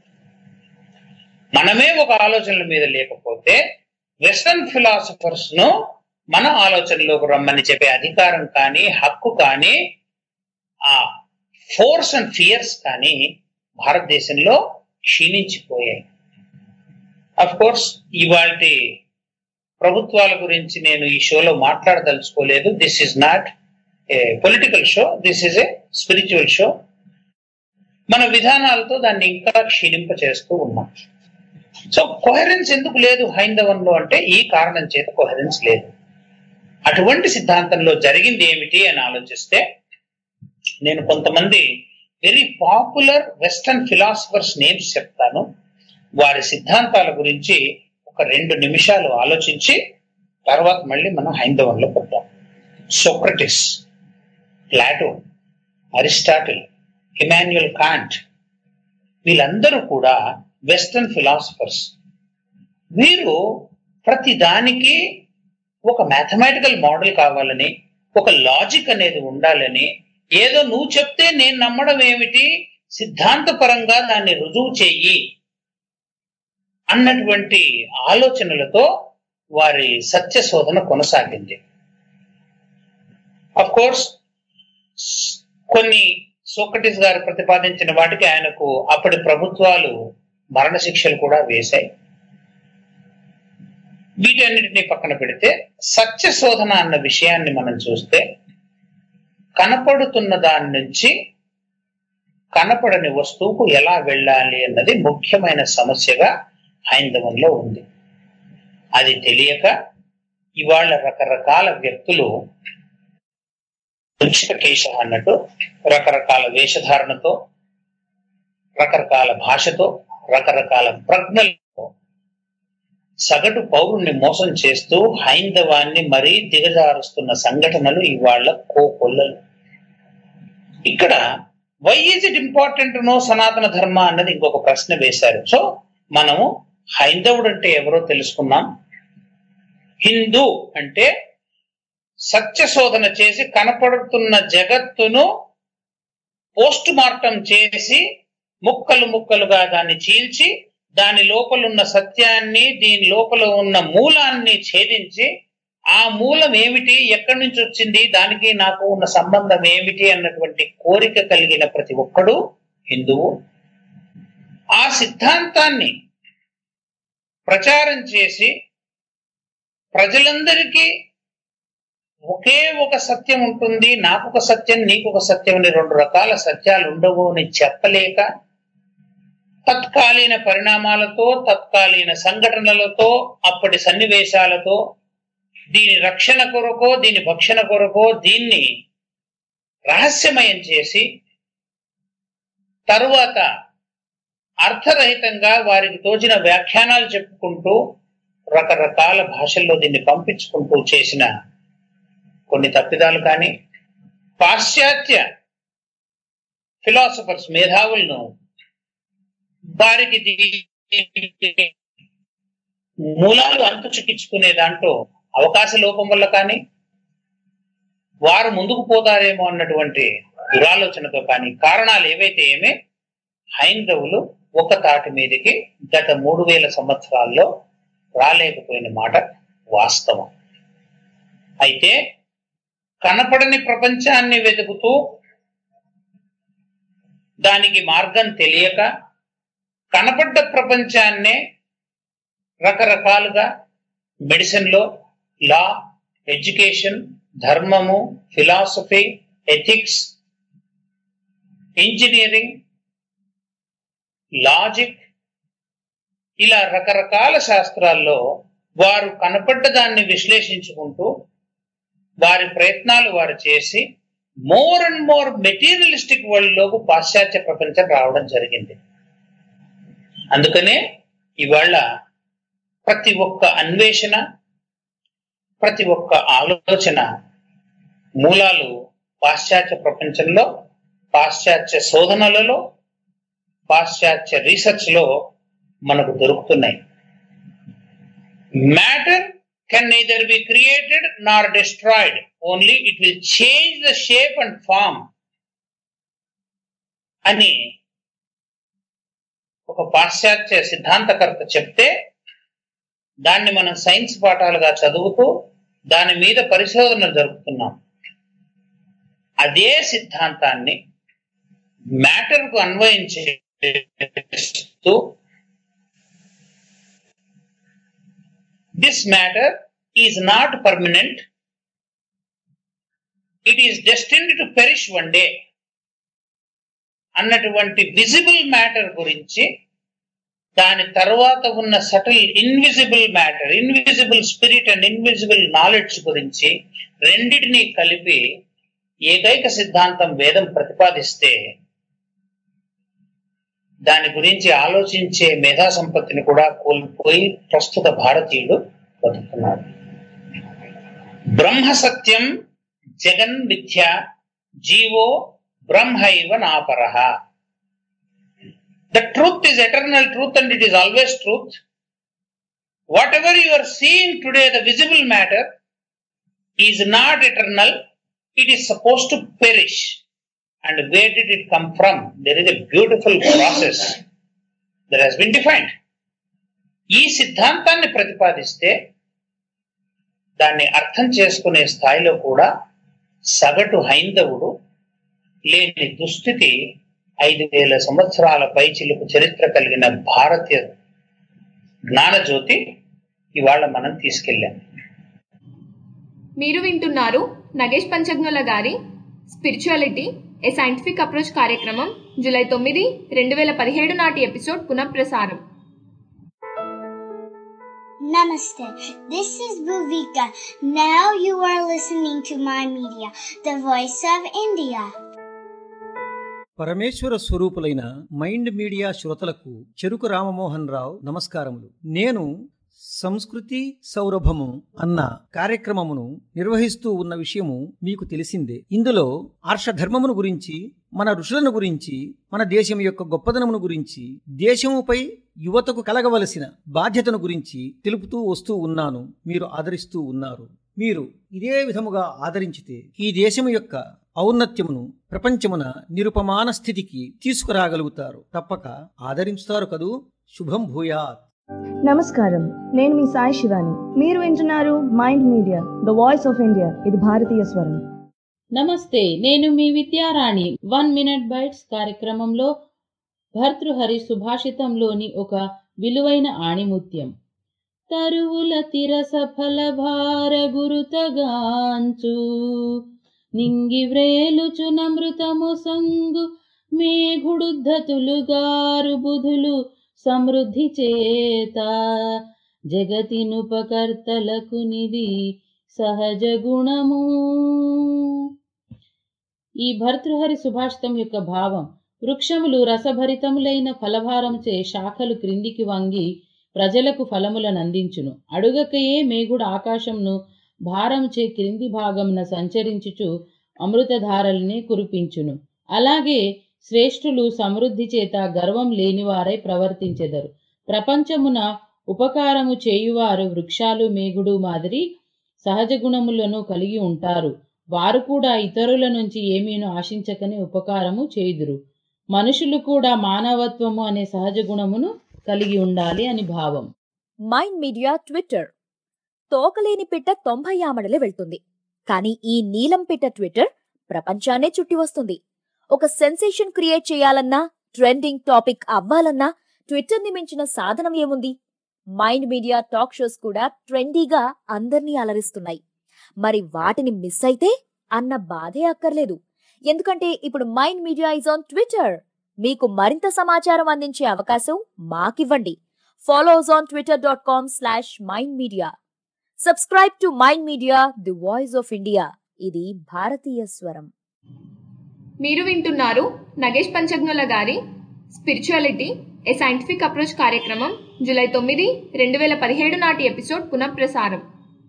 మనమే ఒక ఆలోచనల మీద లేకపోతే వెస్టర్న్ ఫిలాసఫర్స్ ను మన ఆలోచనలోకి రమ్మని చెప్పే అధికారం కానీ హక్కు కానీ ఆ ఫోర్స్ అండ్ ఫియర్స్ కానీ భారతదేశంలో క్షీణించిపోయాయి అఫ్ కోర్స్ ఇవాటి ప్రభుత్వాల గురించి నేను ఈ షోలో మాట్లాడదలుచుకోలేదు this is not a political show this is a spiritual show మన విధానాలతో దాన్ని ఇంకా క్షీణింప చేస్తూ ఉన్నాం సో కొహరెన్స్ ఎందుకు లేదు హైందవంలో అంటే ఈ కారణం చేత కొహరెన్స్ లేదు అటువంటి సిద్ధాంతంలో జరిగింది ఏమిటి అని ఆలోచిస్తే నేను కొంతమంది very popular western philosophers names చెప్తాను వారి సిద్ధాంతాల గురించి ఒక రెండు నిమిషాలు ఆలోచించి తర్వాత మళ్ళీ మనం హైందవంలో పోతాం Socrates Plato Aristotle Immanuel Kant వీళ్ళందరూ కూడా వెస్టర్న్ ఫిలాసఫర్స్ వీరు ప్రతి దానికి ఒక మ్యాథమెటికల్ మోడల్ కావాలని ఒక లాజిక్ అనేది ఉండాలని ఏదో నువ్వు చెప్తే నేను నమ్మడం ఏమిటి సిద్ధాంతపరంగా దాన్ని రుజువు చెయ్యి అన్నటువంటి ఆలోచనలతో వారి సత్య శోధన కొనసాగింది అఫ్ కోర్స్ కొన్ని సోక్రటిస్ గారు ప్రతిపాదించిన వాటికి ఆయనకు అప్పటి ప్రభుత్వాలు మరణశిక్షలు కూడా వేశాయి వీటన్నిటిని పక్కన పెడితే సత్య శోధన అన్న విషయాన్ని మనం చూస్తే కనపడుతున్న దాని నుంచి కనపడని వస్తువుకు ఎలా వెళ్ళాలి అన్నది ముఖ్యమైన సమస్యగా హైందవంలో ఉంది అది తెలియక ఇవాళ రకరకాల వ్యక్తులు కేశ అన్నట్టు రకరకాల వేషధారణతో రకరకాల భాషతో రకరకాల ప్రజ్ఞలతో సగటు పౌరుణ్ణి మోసం చేస్తూ హైందవాన్ని మరీ దిగజారుస్తున్న సంఘటనలు ఇవాళ కోకొల్లలు ఇక్కడ why is it important no Sanatana Dharma అన్నది ఇంకొక ప్రశ్న వేశారు సో మనము హైందవుడు అంటే ఎవరో తెలుసుకున్నాం హిందూ అంటే సత్య శోధన చేసి కనపడుతున్న జగత్తును పోస్ట్ మార్టం చేసి ముక్కలు ముక్కలుగా దాన్ని చీల్చి దాని లోపల ఉన్న సత్యాన్ని దీని లోపల ఉన్న మూలాన్ని ఛేదించి ఆ మూలం ఏమిటి ఎక్కడి నుంచి వచ్చింది దానికి నాకు ఉన్న సంబంధం ఏమిటి అన్నటువంటి కోరిక కలిగిన ప్రతి ఒక్కడు హిందువు ఆ సిద్ధాంతాన్ని ప్రచారం చేసి ప్రజలందరికీ ఒకే ఒక సత్యం ఉంటుంది నాకు ఒక సత్యం నీకు ఒక సత్యం అని రెండు రకాల సత్యాలు ఉండవు అని చెప్పలేక తత్కాలీన పరిణామాలతో తత్కాలీన సంఘటనలతో అప్పటి సన్నివేశాలతో దీని రక్షణ కొరకో దీని భక్షణ కొరకో దీన్ని రహస్యమయం చేసి తరువాత అర్థరహితంగా వారికి తోచిన వ్యాఖ్యానాలు చెప్పుకుంటూ రకరకాల భాషల్లో దీన్ని పంపించుకుంటూ చేసిన కొన్ని తప్పిదాలు కానీ పాశ్చాత్య ఫిలాసఫర్స్ మేధావులను వారికి మూలాలు అంతు చిక్కించుకునే దాంట్లో అవకాశ లోపం వల్ల కానీ వారు ముందుకు పోతారేమో అన్నటువంటి దురాలోచనతో కానీ కారణాలు ఏవైతే ఏమే హైందవులు ఒక తాటి మీదకి గత మూడు వేల సంవత్సరాల్లో రాలేకపోయిన మాట వాస్తవం అయితే కనపడని ప్రపంచాన్ని వెతుకుతూ దానికి మార్గం తెలియక కనపడ్డ ప్రపంచాన్నే రకరకాలుగా మెడిసిన్లో లా ఎడ్యుకేషన్ ధర్మము ఫిలాసఫీ ఎథిక్స్ ఇంజనీరింగ్ లాజిక్ ఇలా రకరకాల శాస్త్రాల్లో వారు కనపడ్డ దాన్ని విశ్లేషించుకుంటూ వారి ప్రయత్నాలు వారు చేసి more and more materialistic world లోకి పాశ్చాత్య ప్రపంచం రావడం జరిగింది అందుకనే ఇవాళ ప్రతి ఒక్క అన్వేషణ ప్రతి ఒక్క ఆలోచన మూలాలు పాశ్చాత్య ప్రపంచంలో పాశ్చాత్య శోధనలలో పాశ్చాత్య రీసెర్చ్ లో మనకు దొరుకుతున్నాయి matter can neither be created nor destroyed only it will change the shape and form అని ఒక పాశ్చాత్య సిద్ధాంతకర్త చెప్తే దాన్ని మనం సైన్స్ పాఠాలుగా చదువుతూ దాని మీద పరిశోధనలు జరుపుతున్నాం అదే సిద్ధాంతాన్ని మ్యాటర్ కు అన్వయించేస్తూ this matter is not permanent it is destined to perish one day అన్నటువంటి విజిబుల్ మ్యాటర్ గురించి దాని తర్వాత ఉన్న subtle invisible matter invisible spirit and invisible knowledge గురించి రెండిటిని కలిపి ఏకైక సిద్ధాంతం వేదం ప్రతిపాదిస్తే దాని గురించి ఆలోచించే మేధా సంపత్తిని కూడా కోల్పోయి ప్రస్తుత భారతీయుడు బతుకున్నాడు బ్రహ్మ సత్యం జగన్ మిథ్య జీవో బ్రహ్మైవ నాపరహ the truth is eternal truth and it is always truth whatever you are seeing today the visible matter is not eternal it is supposed to perish and where did it come from there is a beautiful process that has been defined ఈ సిద్ధాంతాన్ని ప్రతిపాదిస్తే దాన్ని అర్థం చేసుకునే స్థాయిలో కూడా సగటు హైందవుడు లేని దుస్థితి ఐదు వేల సంవత్సరాల పైచిలుకు చరిత్ర కలిగిన భారతీయ జ్ఞానజ్యోతి ఇవాళ మనం తీసుకెళ్ళాం మీరు వింటున్నారు నగేష్ పంచజ్ఞుల గారి స్పిరిచువాలిటీ ఏ సైంటిఫిక్ అప్రోచ్ కార్యక్రమం జూలై తొమ్మిది రెండు వేల పదిహేడు నాటి ఎపిసోడ్ పునఃప్రసారం Namaste. This is Bhuvika. Now you are listening to my media, the voice of India. పరమేశ్వర స్వరూపులైన మైండ్ మీడియా శ్రోతలకు చెరుకు రామమోహన్ రావు నమస్కారములు నేను సంస్కృతి సౌరభము అన్న కార్యక్రమమును నిర్వహిస్తూ ఉన్న విషయము మీకు తెలిసిందే ఇందులో ఆర్షధర్మమును గురించి మన ఋషులను గురించి మన దేశం యొక్క గొప్పదనమును గురించి దేశముపై యువతకు కలగవలసిన బాధ్యతను గురించి తెలుపుతూ వస్తూ ఉన్నాను మీరు ఆదరిస్తూ ఉన్నారు మీరు ఇదే విధముగా ఆదరించితే ఈ దేశము యొక్క ఔన్నత్యమును ప్రపంచమున నిరుపమాన స్థితికి తీసుకురాగలుగుతారు తప్పక ఆదరించుతారు కదూ శుభం భూయాత్ నమస్కారం నేను మీ సాయి శివాని మీరు వింటున్నారు mind media the voice of India ఇది భారతీయ స్వరం నమస్తే నేను మీ విద్యారాణి వన్ మినిట్ బైట్స్ కార్యక్రమంలో భర్తృహరి సుభాషితంలోని ఒక విలువైన ఆణిముత్యం తరువుల తిరస ఫల భార గురుతగాంచు నింగి వ్రేలుచు నమృతము సంగు మేఘుడుద్ధతులుగారు బుధులు సమృద్ధి చేత జగతినుపకర్తలకు నిధి సహజ గుణము ఈ భర్తృహరి సుభాషితం యొక్క భావం వృక్షములు రసభరితములైన ఫలభారముచే శాఖలు క్రిందికి వంగి ప్రజలకు ఫలములను అందించును అడుగకయే మేగుడు ఆకాశంను భారముచే క్రింది భాగమున సంచరించుచు అమృతధారల్ని కురిపించును అలాగే శ్రేష్ఠులు సమృద్ధి చేత గర్వం లేనివారై ప్రవర్తించెదరు ప్రపంచమున ఉపకారము చేయువారు వృక్షాలు మేగుడు మాదిరి సహజ గుణములను కలిగి ఉంటారు వారు కూడా ఇతరుల నుంచి ఏమీను ఆశించకని ఉపకారము చేయుదురు మనుషులు కూడా మానవత్వము అనే సహజ గుణమును కలిగి ఉండాలి అని భావం మైండ్ మీడియా ట్విట్టర్ తోకలేని పిట్ట తొంభై ఆమడలే వెళ్తుంది కానీ ఈ నీలం పిట్ట ట్విట్టర్ ప్రపంచాన్నే చుట్టి వస్తుంది ఒక సెన్సేషన్ క్రియేట్ చేయాలన్నా ట్రెండింగ్ టాపిక్ అవ్వాలన్నా ట్విట్టర్ ని మించిన సాధనం ఏముంది మైండ్ మీడియా టాక్ షోస్ కూడా ట్రెండీగా అందర్నీ అలరిస్తున్నాయి మరి వాటిని మిస్ అయితే అన్న బాధే అక్కర్లేదు ఎందుకంటే ఇప్పుడు mind media is on Twitter మీకు మరింత సమాచారం అందించే అవకాశం మాకివ్వండి Follow us on twitter.com slash Mind Media. Subscribe to Mind Media, the voice of India. ఇది భారతీయ స్వరం మీరు వింటున్నారు నగేష్ పంచజ్ఞుల గారి స్పిరిచువాలిటీ ఏ సైంటిఫిక్ అప్రోచ్ కార్యక్రమం జూలై తొమ్మిది రెండు వేల పదిహేడు నాటి ఎపిసోడ్ పునఃప్రసారం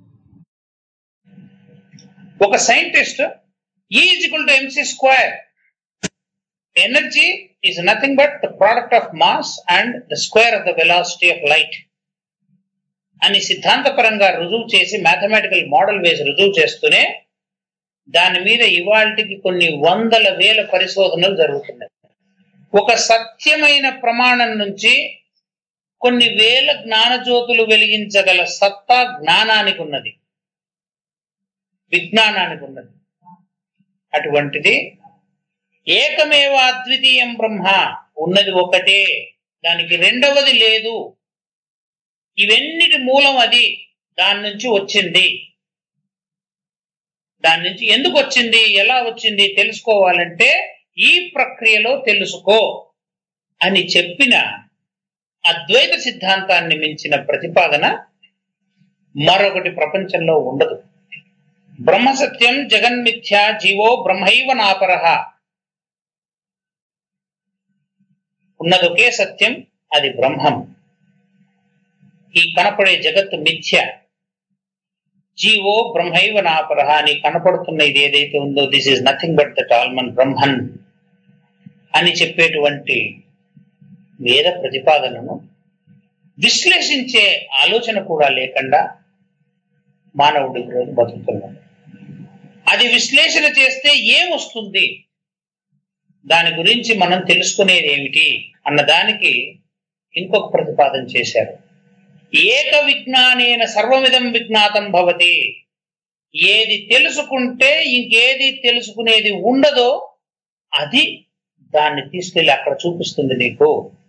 ఒక scientist equal to MC square energy is nothing but the product of mass and the square of the velocity of light అని సిద్ధాంతపరంగా రుజువు చేసి మ్యాథమెటికల్ మోడల్ వేసి రుజువు చేస్తూనే దాని మీద ఇవాళకి కొన్ని వందల వేల పరిశోధనలు జరుగుతున్నాయి ఒక సత్యమైన ప్రమాణం నుంచి కొన్ని వేల జ్ఞానజ్యోతులు వెలిగించగల సత్తా జ్ఞానానికి ఉన్నది విజ్ఞానానికి ఉన్నది అటువంటిది ఏకమేవ అద్వితీయం బ్రహ్మ ఉన్నది ఒకటే దానికి రెండవది లేదు ఇవన్నిటి మూలం అది దాని నుంచి వచ్చింది దాని నుంచి ఎందుకు వచ్చింది ఎలా వచ్చింది తెలుసుకోవాలంటే ఈ ప్రక్రియలో తెలుసుకో అని చెప్పిన అద్వైత సిద్ధాంతాన్ని మించిన ప్రతిపాదన మరొకటి ప్రపంచంలో ఉండదు బ్రహ్మసత్యం జగన్మిథ్య జీవో బ్రహ్మైవ నాపరహ ఉన్నదొకే సత్యం అది బ్రహ్మం ఈ కనపడే జగత్తు మిథ్య జీవో బ్రహ్మైవ నాపరహ అని కనపడుతున్న ఇది ఏదైతే ఉందో this is nothing but that ఆల్మన్ బ్రహ్మన్ అని చెప్పేటువంటి వేద ప్రతిపాదనను విశ్లేషించే ఆలోచన కూడా లేకుండా మానవుడు ఈరోజు బతుకుతున్నాడు అది విశ్లేషణ చేస్తే ఏమొస్తుంది దాని గురించి మనం తెలుసుకునేది ఏమిటి అన్న దానికి ఇంకొక ప్రతిపాదన చేశారు ఏక విజ్ఞానేన సర్వమిదం విజ్ఞాతం భవతి ఏది తెలుసుకుంటే ఇంకేది తెలుసుకునేది ఉండదో అది దాన్ని తీసుకెళ్లి అక్కడ చూపిస్తుంది నీకు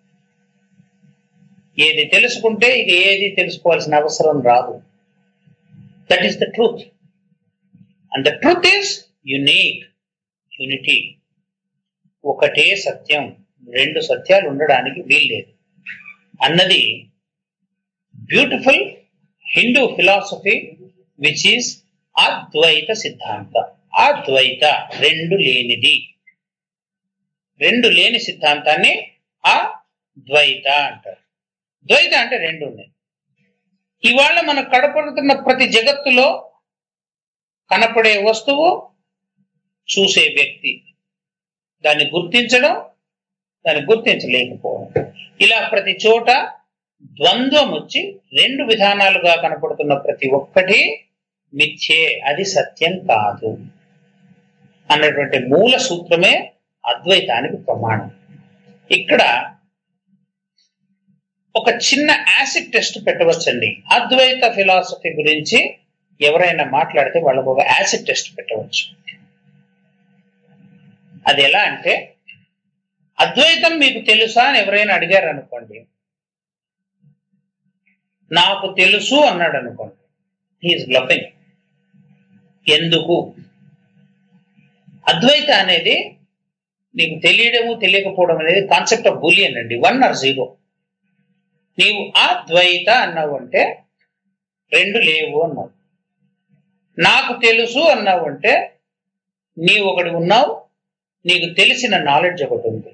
ఏది తెలుసుకుంటే ఇక ఏది తెలుసుకోవాల్సిన అవసరం రాదు that is the truth and the truth is unique unity ఒకటే సత్యం రెండు సత్యాలు ఉండడానికి వీల్లేదు అన్నది beautiful Hindu philosophy which is Advaita సిద్ధాంత అద్వైత రెండు లేనిది రెండు లేని సిద్ధాంతాన్ని ఆ ద్వైత అంటారు ద్వైత అంటే రెండు ఉన్నాయి ఇవాళ మన కడపడుతున్న ప్రతి జగత్తులో కనపడే వస్తువు చూసే వ్యక్తి దాన్ని గుర్తించడం దాన్ని గుర్తించలేకపోవడం ఇలా ప్రతి చోట ద్వంద్వం వచ్చి రెండు విధానాలుగా కనపడుతున్న ప్రతి ఒక్కటి మిథ్యే అది సత్యం కాదు అన్నటువంటి మూల సూత్రమే అద్వైతానికి ప్రమాణం ఇక్కడ ఒక చిన్న యాసిడ్ టెస్ట్ పెట్టవచ్చండి అద్వైత ఫిలాసఫీ గురించి ఎవరైనా మాట్లాడితే వాళ్ళకు ఒక యాసిడ్ టెస్ట్ పెట్టవచ్చు అది ఎలా అంటే అద్వైతం మీకు తెలుసా అని ఎవరైనా అడిగారు అనుకోండి నాకు తెలుసు అన్నాడు అనుకోండి హీఈస్ బ్లఫింగ్ ఎందుకు అద్వైత అనేది నీకు తెలియడము తెలియకపోవడం అనేది కాన్సెప్ట్ ఆఫ్ బులియన్ అండి వన్ ఆర్ జీరో నీవు అద్వైత అన్నావు అంటే రెండు లేవు అన్నావు నాకు తెలుసు అన్నావు అంటే నీవు ఒకటి ఉన్నావు నీకు తెలిసిన నాలెడ్జ్ ఒకటి ఉంది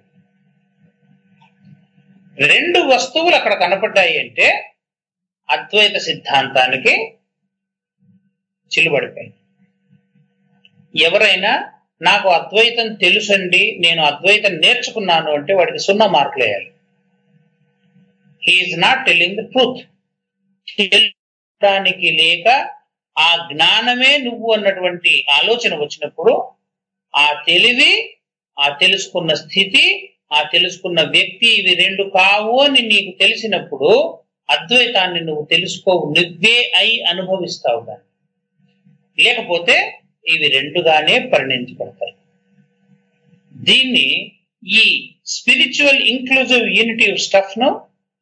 రెండు వస్తువులు అక్కడ కనపడ్డాయి అంటే అద్వైత సిద్ధాంతానికి చిలుబడిపోయింది ఎవరైనా నాకు అద్వైతం తెలుసండి నేను అద్వైతం నేర్చుకున్నాను అంటే వాడికి సున్నా మార్కులు వేయాలి he is not telling the truth దానికి లేక ఆ జ్ఞానమే నువ్వు అన్నటువంటి ఆలోచన వచ్చినప్పుడు ఆ తెలివి ఆ తెలుసుకున్న స్థితి ఆ తెలుసుకున్న వ్యక్తి ఇవి రెండు కావు అని నీకు తెలిసినప్పుడు అద్వైతాన్ని నువ్వు తెలుసుకోవు నువ్వే అయి అనుభవిస్తావు దాన్ని లేకపోతే ఇవి రెండుగానే పరిణించబడతాయి దీన్ని ఈ స్పిరిచువల్ ఇంక్లూజివ్ యూనిటివ్ స్టఫ్ ను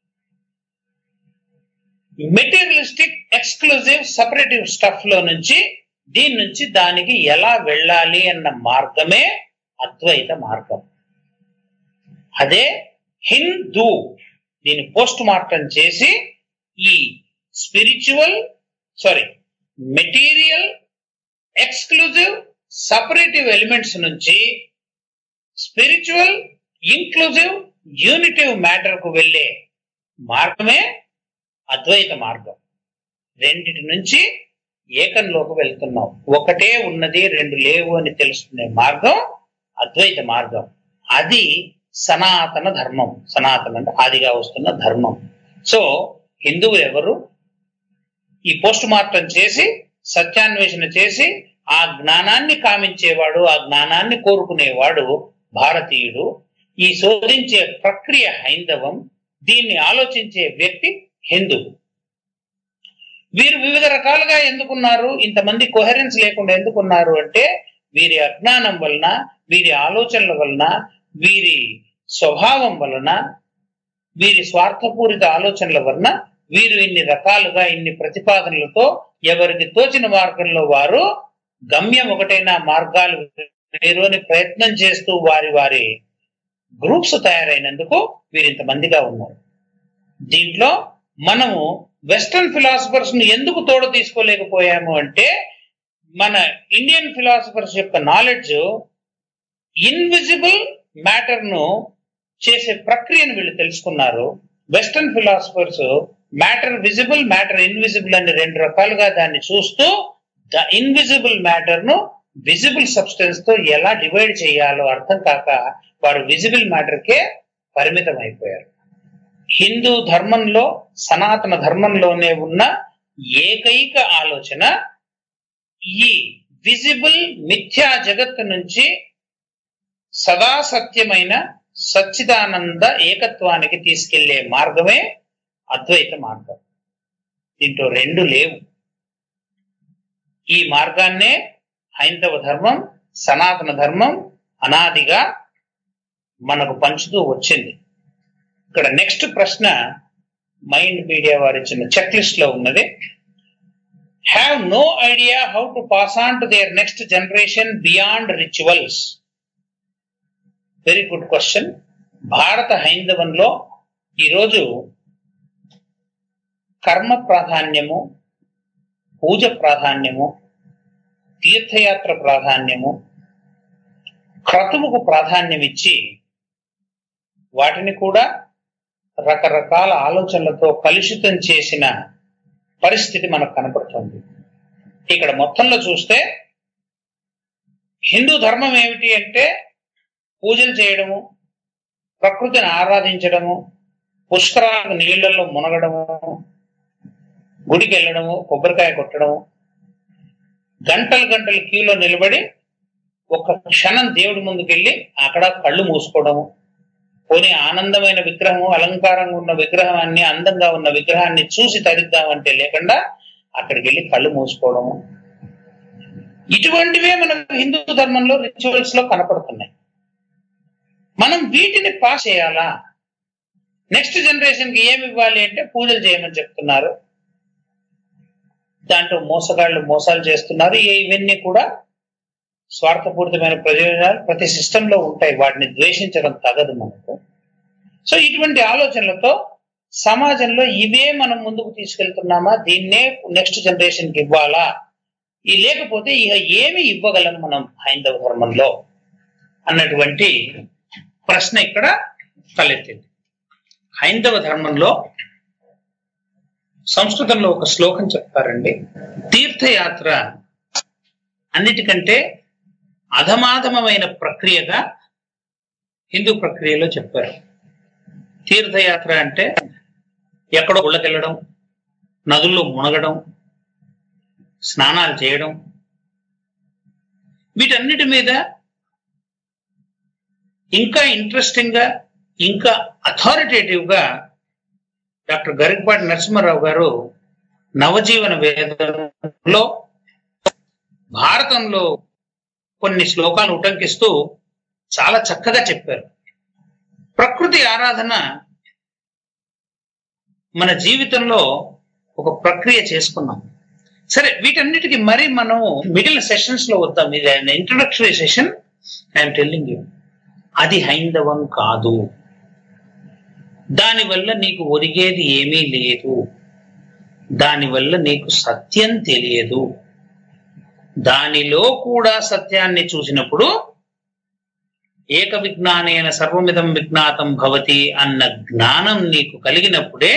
మెటీరియలిస్టిక్ ఎక్స్క్లూజివ్ సపరేటివ్ స్టఫ్ లో నుంచి దీని నుంచి దానికి ఎలా వెళ్ళాలి అన్న మార్గమే అద్వైత మార్గం అదే హిందూ దీన్ని పోస్ట్ మార్టం చేసి ఈ spiritual sorry material exclusive separative elements నుంచి స్పిరిచువల్ ఇంక్లూజివ్ యూనిటివ్ మ్యాటర్ కు వెళ్ళే మార్గమే అద్వైత మార్గం రెండిటి నుంచి ఏకంలోకి వెళ్తున్నాం ఒకటే ఉన్నది రెండు లేవు అని తెలుసుకునే మార్గం అద్వైత మార్గం అది సనాతన ధర్మం సనాతన అంటే ఆదిగా వస్తున్న ధర్మం సో హిందువులు ఎవరు ఈ పోస్ట్ మార్టం చేసి సత్యాన్వేషణ చేసి ఆ జ్ఞానాన్ని కామించేవాడు ఆ జ్ఞానాన్ని కోరుకునేవాడు భారతీయుడు ఈ శోధించే ప్రక్రియ హైందవం దీన్ని ఆలోచించే వ్యక్తి హిందువు వీరు వివిధ రకాలుగా ఎందుకున్నారు ఇంతమంది కొహరెన్స్ లేకుండా ఎందుకున్నారు అంటే వీరి అజ్ఞానం వలన వీరి ఆలోచనల వలన వీరి స్వభావం వలన వీరి స్వార్థపూరిత ఆలోచనల వలన వీరు ఇన్ని రకాలుగా ఇన్ని ప్రతిపాదనలతో ఎవరికి తోచిన మార్గంలో వారు గమ్యం ఒకటైన మార్గాలు వేరు అని ప్రయత్నం చేస్తూ వారి వారి గ్రూప్స్ తయారైనందుకు వీరు ఇంతమందిగా ఉన్నారు దీంట్లో మనము వెస్టర్న్ ఫిలాసఫర్స్ ను ఎందుకు తోడు తీసుకోలేకపోయాము అంటే మన ఇండియన్ ఫిలాసఫర్స్ యొక్క నాలెడ్జ్ ఇన్విజిబుల్ మ్యాటర్ ను చేసే ప్రక్రియను వీళ్ళు తెలుసుకున్నారు western philosophers matter visible matter invisible అని రెండు రకాలుగా దాన్ని చూస్తూ ద ఇన్విజిబుల్ మ్యాటర్ ను విజిబుల్ సబ్స్టెన్స్ తో ఎలా డివైడ్ చేయాలో అర్థం కాక వారు విజిబుల్ మ్యాటర్ కే పరిమితం అయిపోయారు హిందూ ధర్మంలో సనాతన ధర్మంలోనే ఉన్న ఏకైక ఆలోచన ఈ విజిబుల్ మిథ్యా జగత్తు నుంచి సదా సత్యమైన సచ్చిదానంద ఏకత్వానికి తీసుకెళ్లే మార్గమే అద్వైత మార్గం దీంట్లో రెండు లేవు ఈ మార్గాన్నే హైందవ ధర్మం సనాతన ధర్మం అనాదిగా మనకు పంచుతూ వచ్చింది ఇక్కడ నెక్స్ట్ ప్రశ్న మైండ్ మీడియా వారు ఇచ్చిన చెక్ లిస్ట్ లో ఉన్నది have no idea how to pass on to their next generation beyond rituals very good question భారత హైందవంలో ఈరోజు కర్మ ప్రాధాన్యము పూజ ప్రాధాన్యము తీర్థయాత్ర ప్రాధాన్యము క్రతువుకు ప్రాధాన్యం ఇచ్చి వాటిని కూడా రకరకాల ఆలోచనలతో కలుషితం చేసిన పరిస్థితి మనకు కనపడుతుంది ఇక్కడ మొత్తంలో చూస్తే హిందూ ధర్మం ఏమిటి అంటే పూజలు చేయడము ప్రకృతిని ఆరాధించడము పుష్కరాలకు నీళ్లలో మునగడము గుడికి వెళ్ళడము కొబ్బరికాయ కొట్టడము గంటలు గంటలు క్యూలో నిలబడి ఒక క్షణం దేవుడి ముందుకెళ్ళి అక్కడ కళ్ళు మూసుకోవడము పోనీ ఆనందమైన విగ్రహము అలంకారంగా ఉన్న విగ్రహాన్ని అందంగా ఉన్న విగ్రహాన్ని చూసి తరిద్దామంటే లేకుండా అక్కడికి వెళ్ళి కళ్ళు మూసుకోవడము ఇటువంటివే మనకు హిందూ ధర్మంలో రిచువల్స్ లో కనపడుతున్నాయి మనం వీటిని పాస్ చేయాలా నెక్స్ట్ జనరేషన్ కి ఏమి ఇవ్వాలి అంటే పూజలు చేయమని చెప్తున్నారు దాంట్లో మోసగాళ్ళు మోసాలు చేస్తున్నారు ఇవన్నీ కూడా స్వార్థపూరితమైన ప్రయోజనాలు ప్రతి సిస్టంలో ఉంటాయి వాటిని ద్వేషించడం తగదు మనకు సో ఇటువంటి ఆలోచనలతో సమాజంలో ఇవే మనం ముందుకు తీసుకెళ్తున్నామా దీన్నే నెక్స్ట్ జనరేషన్ కి ఇవ్వాలా ఈ లేకపోతే ఇక ఏమి ఇవ్వగలం మనం హైందవ ధర్మంలో అన్నటువంటి ప్రశ్న ఇక్కడ తలెత్తింది హైందవ ధర్మంలో సంస్కృతంలో ఒక శ్లోకం చెప్తారండి తీర్థయాత్ర అన్నిటికంటే అధమాధమమైన ప్రక్రియగా హిందూ ప్రక్రియలో చెప్పారు తీర్థయాత్ర అంటే ఎక్కడో గుళ్ళకెళ్ళడం నదుల్లో మునగడం స్నానాలు చేయడం వీటన్నిటి మీద ఇంకా ఇంట్రెస్టింగ్ గా ఇంకా అథారిటేటివ్ గా డాక్టర్ గరికపాటి నరసింహారావు గారు నవజీవన వేదంలో భారతంలో కొన్ని శ్లోకాలు ఉటంకిస్తూ చాలా చక్కగా చెప్పారు ప్రకృతి ఆరాధన మన జీవితంలో ఒక ప్రక్రియ చేసుకున్నాం సరే వీటన్నిటికీ మరి మనం మిగిలిన సెషన్స్ లో వద్దాం ఇది introductory session I'm telling you అది హైందవం కాదు దానివల్ల నీకు ఒరిగేది ఏమీ లేదు దానివల్ల నీకు సత్యం తెలియదు దానిలో కూడా సత్యాన్ని చూసినప్పుడు ఏక విజ్ఞానేన సర్వమిదం విజ్ఞాతం భవతి అన్న జ్ఞానం నీకు కలిగినప్పుడే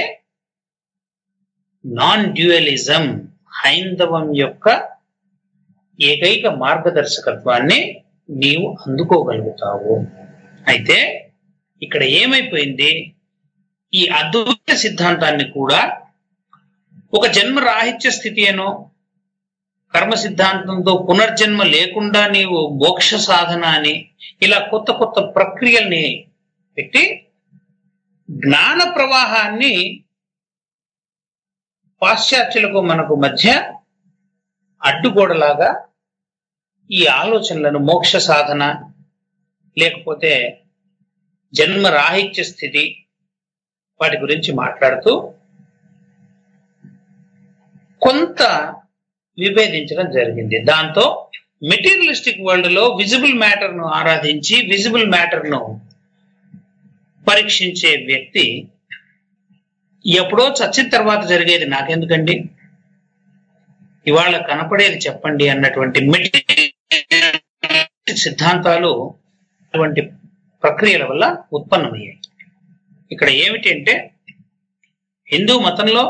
నాన్ డ్యూయలిజం హైందవం యొక్క ఏకైక మార్గదర్శకత్వాన్ని నీవు అందుకోగలుగుతావు అయితే ఇక్కడ ఏమైపోయింది ఈ అద్వైత సిద్ధాంతాన్ని కూడా ఒక జన్మ రాహిత్య స్థితి అనో కర్మ సిద్ధాంతంతో పునర్జన్మ లేకుండా నీవు మోక్ష సాధన అని ఇలా కొత్త కొత్త ప్రక్రియల్ని పెట్టి జ్ఞాన ప్రవాహాన్ని పాశ్చాత్యులకు మనకు మధ్య అడ్డుగోడలాగా ఈ ఆలోచనలను మోక్ష సాధన లేకపోతే జన్మ రాహిత్య స్థితి వాటి గురించి మాట్లాడుతూ కొంత విభేదించడం జరిగింది దాంతో మెటీరియలిస్టిక్ వరల్డ్ లో విజిబుల్ మ్యాటర్ ను ఆరాధించి విజిబుల్ మ్యాటర్ ను పరీక్షించే వ్యక్తి ఎప్పుడో చచ్చిన తర్వాత జరిగేది నాకెందుకండి ఇవాళ కనపడేది చెప్పండి అన్నటువంటి మెటీరియల్ సిద్ధాంతాలు అటువంటి ప్రక్రియల వల్ల ఉత్పన్నమయ్యాయి ఇక్కడ ఏమిటి అంటే హిందూ మతంలో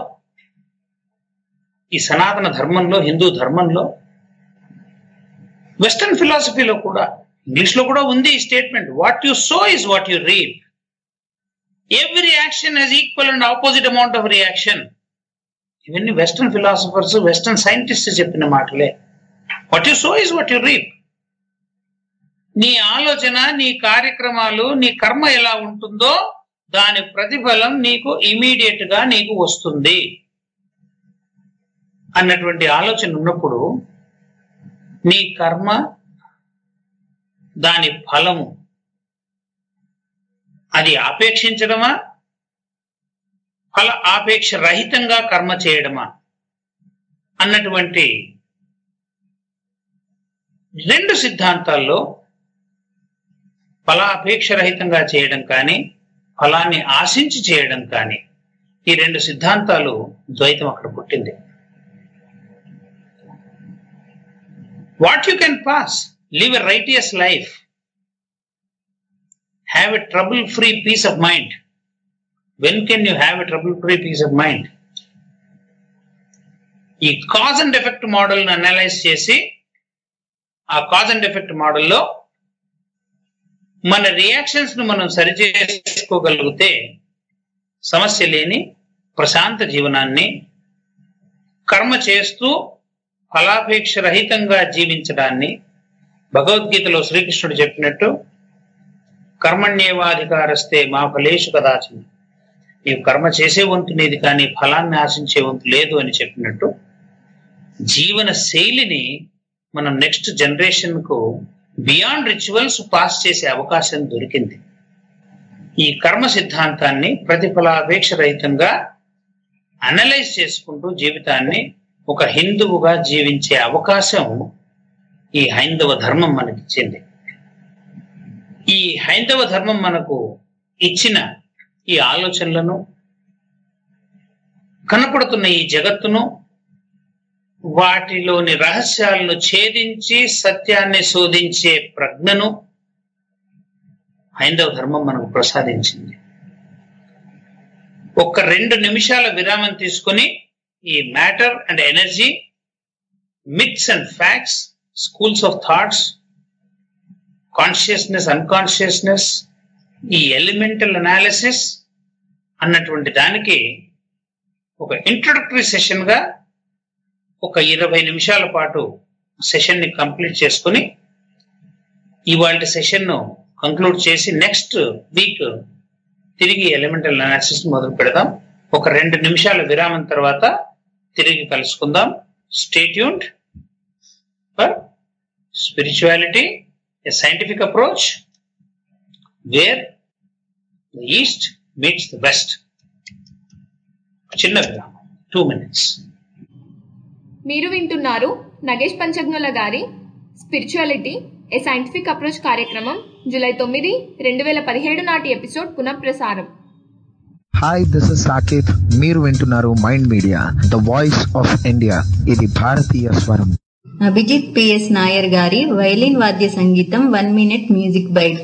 ఈ సనాతన ధర్మంలో హిందూ ధర్మంలో వెస్టర్న్ ఫిలాసఫీలో కూడా ఇంగ్లీష్ లో కూడా ఉంది ఈ statement what you sow is what you reap every action has equal and opposite amount of reaction ఇవన్నీ వెస్టర్న్ ఫిలాసఫర్స్ వెస్టర్న్ సైంటిస్ట్ చెప్పిన మాటలే what you sow is what you reap నీ ఆలోచన నీ కార్యక్రమాలు నీ కర్మ ఎలా ఉంటుందో దాని ప్రతిఫలం నీకు ఇమీడియట్ గా నీకు వస్తుంది అన్నటువంటి ఆలోచన ఉన్నప్పుడు నీ కర్మ దాని ఫలము అది ఆపేక్షించడమా ఫల ఆపేక్ష రహితంగా కర్మ చేయడమా అన్నటువంటి రెండు సిద్ధాంతాల్లో ఫలాపేక్ష రహితంగా చేయడం కానీ ఫలాన్ని ఆశించి చేయడం కానీ ఈ రెండు సిద్ధాంతాలు ద్వైతం అక్కడ పుట్టింది what you can pass live a righteous life have a trouble free peace of mind when can you have a trouble free peace of mind ఈ cause and effect model analyse చేసి ఆ కాజ్ అండ్ ఎఫెక్ట్ మోడల్లో మన రియాక్షన్స్ ను మనం సరిచేసుకోగలిగితే సమస్య లేని ప్రశాంత జీవనాన్ని కర్మ చేస్తూ ఫలాపేక్ష రహితంగా జీవించడాన్ని భగవద్గీతలో శ్రీకృష్ణుడు చెప్పినట్టు కర్మణ్యేవాధికారస్తే మా ఫలేషు కదాచన నీవు కర్మ చేసే వంతు నీది కానీ ఫలాన్ని ఆశించే వంతు లేదు అని చెప్పినట్టు జీవన శైలిని మనం నెక్స్ట్ జనరేషన్ కు బియాండ్ రిచువల్స్ పాస్ చేసే అవకాశం దొరికింది ఈ కర్మ సిద్ధాంతాన్ని ప్రతిఫలాపేక్ష రహితంగా అనలైజ్ చేసుకుంటూ జీవితాన్ని ఒక హిందువుగా జీవించే అవకాశం ఈ హైందవ ధర్మం మనకిచ్చింది ఈ హైందవ ధర్మం మనకు ఇచ్చిన ఈ ఆలోచనలను కనపడుతున్న ఈ జగత్తును వాటిలోని రహస్యాలను ఛేదించి సత్యాన్ని శోధించే ప్రజ్ఞను హైందవ ధర్మం మనకు ప్రసాదించింది ఒక్క రెండు నిమిషాల విరామం తీసుకొని ఈ matter and energy myths and facts schools of thoughts consciousness unconsciousness ఈ ఎలిమెంటల్ అనాలిసిస్ అన్నటువంటి దానికి ఒక ఇంట్రొడక్టరీ సెషన్ గా ఒక ఇరవై నిమిషాల పాటు సెషన్ ని కంప్లీట్ చేసుకుని ఇవాళ సెషన్ ను కంక్లూడ్ చేసి నెక్స్ట్ వీక్ తిరిగి ఎలిమెంటల్ అనాలిసిస్ మొదలు పెడదాం ఒక రెండు నిమిషాల విరామం తర్వాత తిరిగి కలుసుకుందాం stay tuned for spirituality a scientific approach where the east meets the west చిన్న విరామం టూ మినిట్స్ మీరు వింటున్నారు నగేష్ పంచజ్ఞుల గారి స్పిరిచువాలిటీ ఏ సైంటిఫిక్ అప్రోచ్ కార్యక్రమం జూలై తొమ్మిది రెండు వేల పదిహేడు నాటి ఎపిసోడ్ పునఃప్రసారం హాయ్ దిస్ ఇస్ సాకేత్ మీరు వింటున్నారు mind media the voice of India ఇది భారతీయ స్వరం అభిజిత్ పిఎస్ నాయర్ గారి వైలిన్ వాద్య సంగీతం వన్ మినిట్ మ్యూజిక్ బైట్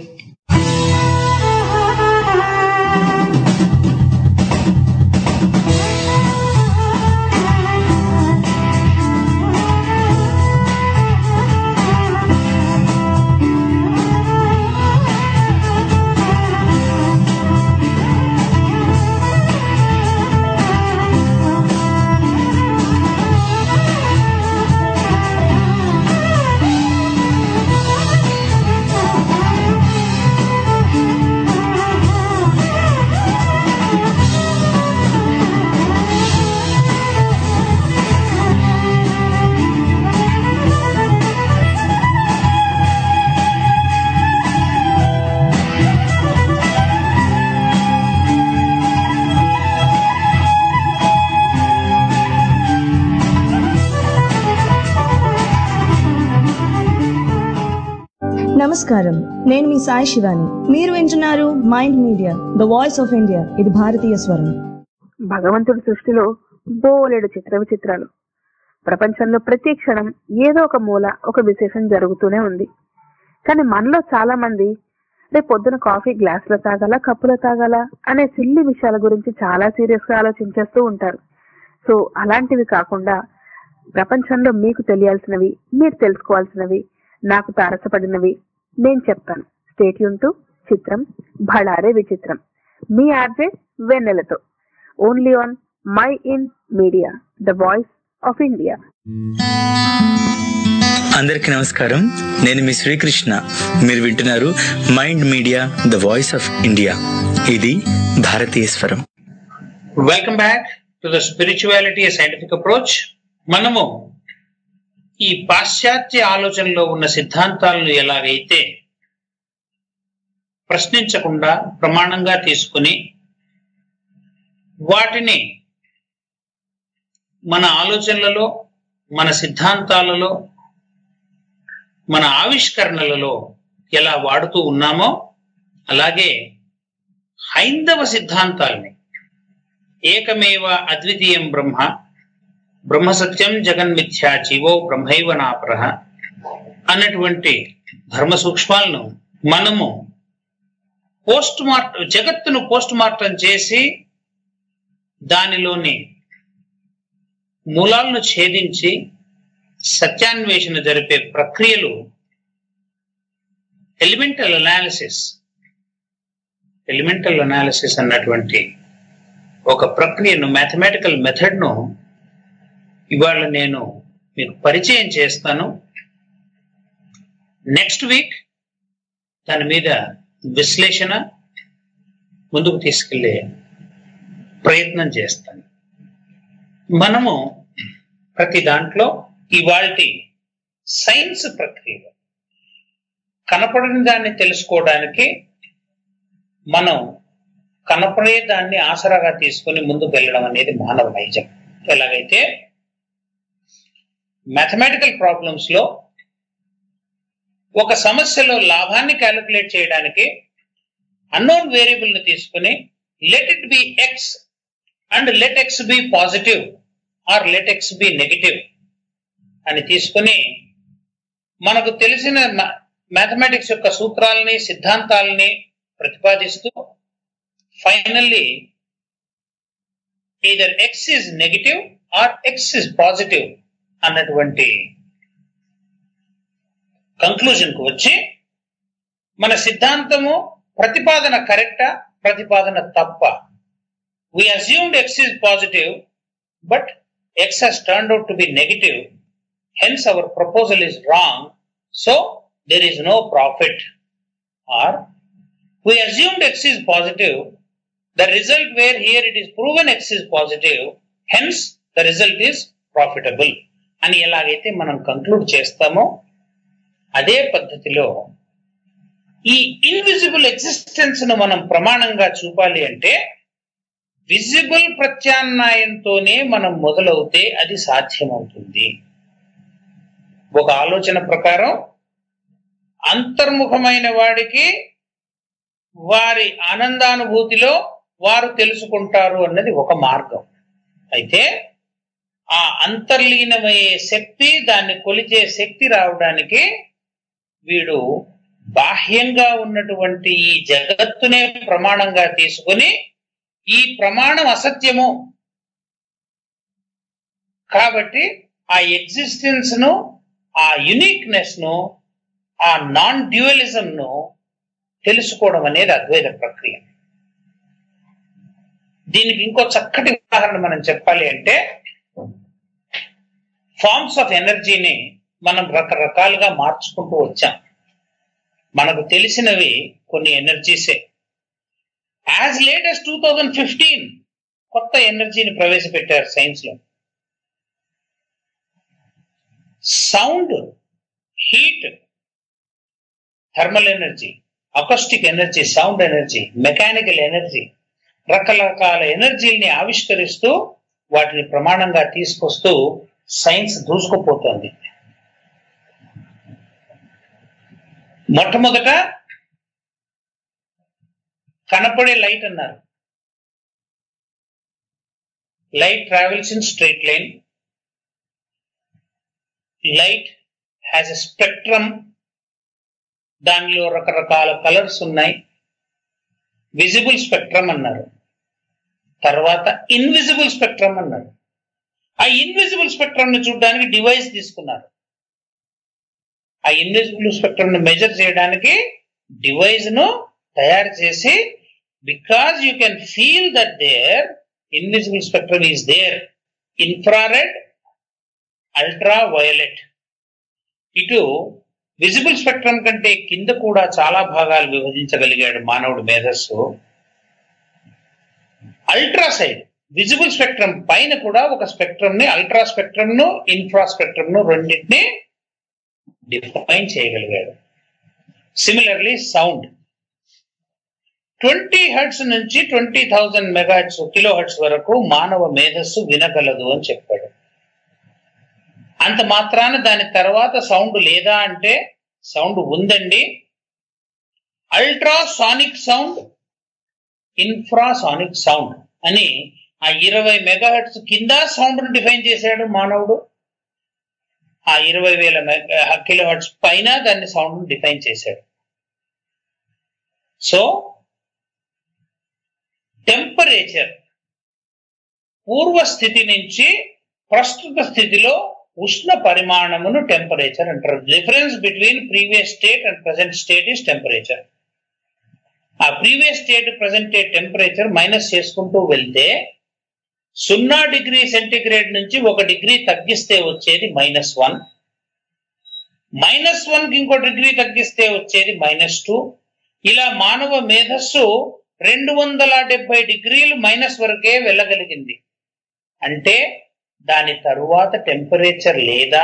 నమస్కారం నేను మీ సాయి శివాని మీరు వింటున్నారు mind media the voice of India ఇది భారతీయ స్వరం భగవంతుడి సృష్టిలో బోలెడు చిత్ర విచిత్రాలు ప్రపంచంలో ప్రతి క్షణం ఏదో ఒక మూల ఒక విశేషం జరుగుతూనే ఉంది కానీ మనలో చాలా మంది రేపు పొద్దున కాఫీ గ్లాసులో తాగాల కప్పులో తాగాల అనే సిల్లి విషయాల గురించి చాలా సీరియస్ గా ఆలోచించేస్తూ ఉంటారు సో అలాంటివి కాకుండా ప్రపంచంలో మీకు తెలియాల్సినవి మీరు తెలుసుకోవాల్సినవి నాకు తారసపడినవి నేను చెప్తాను స్టేట్ టు చిత్రం భళారే విచిత్రం మీ ఆర్జే వెన్నెలతో only on mind media the voice of India అందరికీ నమస్కారం నేను మీ శ్రీకృష్ణ మీరు వింటున్నారు mind media the voice of India ఇది భారతీయ స్వరం welcome back to the spirituality scientific approach మనము ఈ పాశ్చాత్య ఆలోచనలో ఉన్న సిద్ధాంతాలను ఎలాగైతే ప్రశ్నించకుండా ప్రమాణంగా తీసుకుని వాటిని మన ఆలోచనలలో మన సిద్ధాంతాలలో మన ఆవిష్కరణలలో ఎలా వాడుతూ ఉన్నామో అలాగే హైందవ సిద్ధాంతాల్ని ఏకమేవ అద్వితీయం బ్రహ్మ బ్రహ్మ సత్యం జగన్మిథ్యా జీవో బ్రహ్మైవ నాపరహ అన్నటువంటి ధర్మ సూక్ష్మాలను మనము పోస్ట్ మార్టం జగత్తును పోస్ట్ మార్టం చేసి దానిలోని మూలాలను ఛేదించి సత్యాన్వేషణ జరిపే ప్రక్రియలు ఎలిమెంటల్ అనాలిసిస్ ఎలిమెంటల్ అనాలిసిస్ అన్నటువంటి ఒక ప్రక్రియను మ్యాథమెటికల్ మెథడ్ను ఇవాళ నేను మీకు పరిచయం చేస్తాను నెక్స్ట్ వీక్ దాని మీద విశ్లేషణ ముందుకు తీసుకెళ్లే ప్రయత్నం చేస్తాను మనము ప్రతి దాంట్లో ఇవాల్టి సైన్స్ ప్రక్రియ కనపడని దాన్ని తెలుసుకోవడానికి మనం కనపడే దాన్ని ఆసరాగా తీసుకొని ముందుకు వెళ్ళడం అనేది మానవ నైజం ఎలాగైతే మ్యాథమెటికల్ ప్రాబ్లమ్స్ లో ఒక సమస్యలో లాభాన్ని క్యాలిక్యులేట్ చేయడానికి అన్నోన్ వేరియబుల్ ని తీసుకుని let it be X and let X be positive or let X be negative అని తీసుకుని మనకు తెలిసిన మ్యాథమెటిక్స్ యొక్క సూత్రాలని సిద్ధాంతాలని ప్రతిపాదిస్తూ finally either X is negative or X is positive అన్నటువంటి కంక్లూజన్ కు వచ్చి మన సిద్ధాంతము ప్రతిపాదన కరెక్టా ప్రతిపాదన తప్ప we assumed X is positive but X has turn out to be negative hence our proposal is wrong so there is no profit are we assumed X is positive the result where here it is proven X is positive hence the result is profitable అని ఎలాగైతే మనం కంక్లూడ్ చేస్తామో అదే పద్ధతిలో ఈ ఇన్విజిబుల్ ఎగ్జిస్టెన్స్ ను మనం ప్రమాణంగా చూపాలి అంటే విజిబుల్ ప్రత్యామ్నాయంతోనే మనం మొదలవుతే అది సాధ్యమవుతుంది ఒక ఆలోచన ప్రకారం అంతర్ముఖమైన వాడికి వారి ఆనందానుభూతిలో వారు తెలుసుకుంటారు అన్నది ఒక మార్గం అయితే ఆ అంతర్లీనమయ్యే శక్తి దాన్ని కొలిచే శక్తి రావడానికి వీడు బాహ్యంగా ఉన్నటువంటి ఈ జగత్తునే ప్రమాణంగా తీసుకుని ఈ ప్రమాణం అసత్యము కాబట్టి ఆ ఎగ్జిస్టెన్స్ ను ఆ యునిక్నెస్ ను ఆ నాన్ డ్యూయలిజం ను తెలుసుకోవడం అనేది అద్వైత ప్రక్రియ దీనికి ఇంకో చక్కటి ఉదాహరణ మనం చెప్పాలి అంటే ఫార్మ్స్ ఆఫ్ ఎనర్జీని మనం రకరకాలుగా మార్చుకుంటూ వచ్చాం మనకు తెలిసినవి కొన్ని ఎనర్జీసే as late as two thousand fifteen కొత్త ఎనర్జీని ప్రవేశపెట్టారు సైన్స్ లో sound heat thermal energy acoustic energy sound energy mechanical energy రకరకాల ఎనర్జీని ఆవిష్కరిస్తూ వాటిని ప్రమాణంగా తీసుకొస్తూ సైన్స్ దూసుకుపోతోంది మొట్టమొదట కనపడే లైట్ అన్నారు light travels in straight line light has a spectrum దానిలో రకరకాల కలర్స్ ఉన్నాయి విజిబుల్ స్పెక్ట్రమ్ అన్నారు తర్వాత ఇన్విజిబుల్ స్పెక్ట్రమ్ అన్నారు ఆ ఇన్విజిబుల్ స్పెక్ట్రమ్ ను చూడడానికి డివైస్ తీసుకున్నారు ఆ ఇన్విజిబుల్ స్పెక్ట్రమ్ ను మెజర్ చేయడానికి డివైస్ ను తయారు చేసి because you can feel that there invisible spectrum is there infrared ultra violet ఇటు విజిబుల్ స్పెక్ట్రమ్ కంటే కింద కూడా చాలా భాగాలు విభజించగలిగాడు మానవుడు మేధస్సు అల్ట్రా సైడ్ విజిబుల్ స్పెక్ట్రమ్ పైన కూడా ఒక స్పెక్ట్రమ్ ని అల్ట్రా స్పెక్ట్రమ్ ను ఇన్ఫ్రా స్పెక్ట్రమ్ ను రెండింటిని డిఫైన్ చేయగలిగాడు సిమిలర్లీ సౌండ్ ట్వంటీ హెర్ట్స్ నుంచి twenty thousand megahertz kilo hertz వరకు మానవ మేధస్సు వినగలదు అని చెప్పాడు అంత మాత్రాన దాని తర్వాత సౌండ్ లేదా అంటే సౌండ్ ఉందండి అల్ట్రాసానిక్ సౌండ్ ఇన్ఫ్రాసానిక్ సౌండ్ అని ఆ ఇరవై మెగాహెట్స్ కింద సౌండ్ ను డిఫైన్ చేశాడు మానవుడు ఆ ఇరవై వేల కిలో హెర్ట్స్ పైన దాన్ని సౌండ్ ను డిఫైన్ చేశాడు సో టెంపరేచర్ పూర్వ స్థితి నుంచి ప్రస్తుత స్థితిలో ఉష్ణ పరిమాణమును టెంపరేచర్ అంటారు difference between previous state and present state is temperature ఆ previous state present temperature minus చేసుకుంటూ వెళ్తే సున్నా డిగ్రీ సెంటిగ్రేడ్ నుంచి ఒక డిగ్రీ తగ్గిస్తే వచ్చేది మైనస్ వన్ మైనస్ వన్ కి ఇంకో డిగ్రీ తగ్గిస్తే వచ్చేది మైనస్ టూ ఇలా మానవ మేధస్సు రెండు వందల డెబ్బై డిగ్రీలు మైనస్ వరకే వెళ్ళగలిగింది అంటే దాని తరువాత టెంపరేచర్ లేదా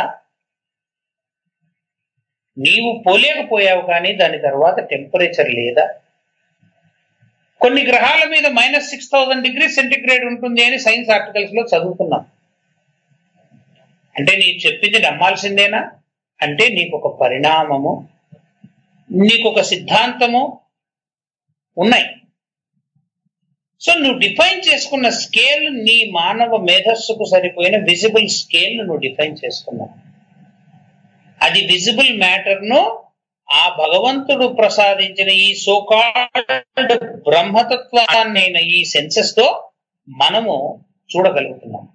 నీవు పోలేకపోయావు కానీ దాని తర్వాత టెంపరేచర్ లేదా కొన్ని గ్రహాల మీద minus six thousand degree centigrade ఉంటుంది అని సైన్స్ ఆర్టికల్స్ లో చదువుతున్నాం అంటే నీకు చెప్పింది నమ్మాల్సిందేనా అంటే నీకు ఒక పరిణామము నీకు ఒక సిద్ధాంతము ఉన్నాయి సో నువ్వు డిఫైన్ చేసుకున్న స్కేల్ నీ మానవ మేధస్సుకు సరిపోయిన విజిబుల్ స్కేల్ నువ్వు డిఫైన్ చేసుకున్నావు అది విజిబుల్ మ్యాటర్ ను ఆ భగవంతుడు ప్రసాదించిన ఈ సోకాల్డ్ బ్రహ్మతత్వాన్నైన ఈ సెన్సెస్ తో మనము చూడగలుగుతున్నాం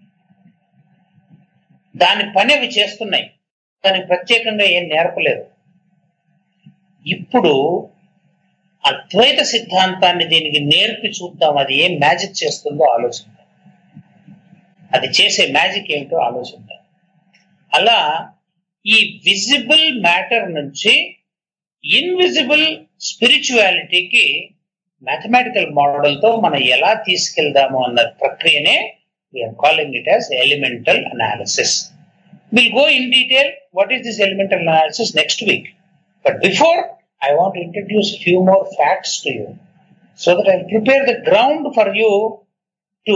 దాని పని అవి చేస్తున్నాయి దానికి ప్రత్యేకంగా ఏం నేర్పలేదు ఇప్పుడు అద్వైత సిద్ధాంతాన్ని దీనికి నేర్పి చూద్దాం అది ఏం మ్యాజిక్ చేస్తుందో ఆలోచిద్దాం అది చేసే మ్యాజిక్ ఏమిటో ఆలోచిద్దాం అలా ఈ విజిబుల్ మ్యాటర్ నుంచి ఇన్విజిబుల్ స్పిరిచువాలిటీకి మ్యాథమెటికల్ మోడల్ తో మనం ఎలా తీసుకెళ్దాము అన్న ప్రక్రియనే we're calling it as elemental analysis will go in detail what is this elemental analysis next week but before I want to introduce a few more facts to you so that I'll prepare the ground for you to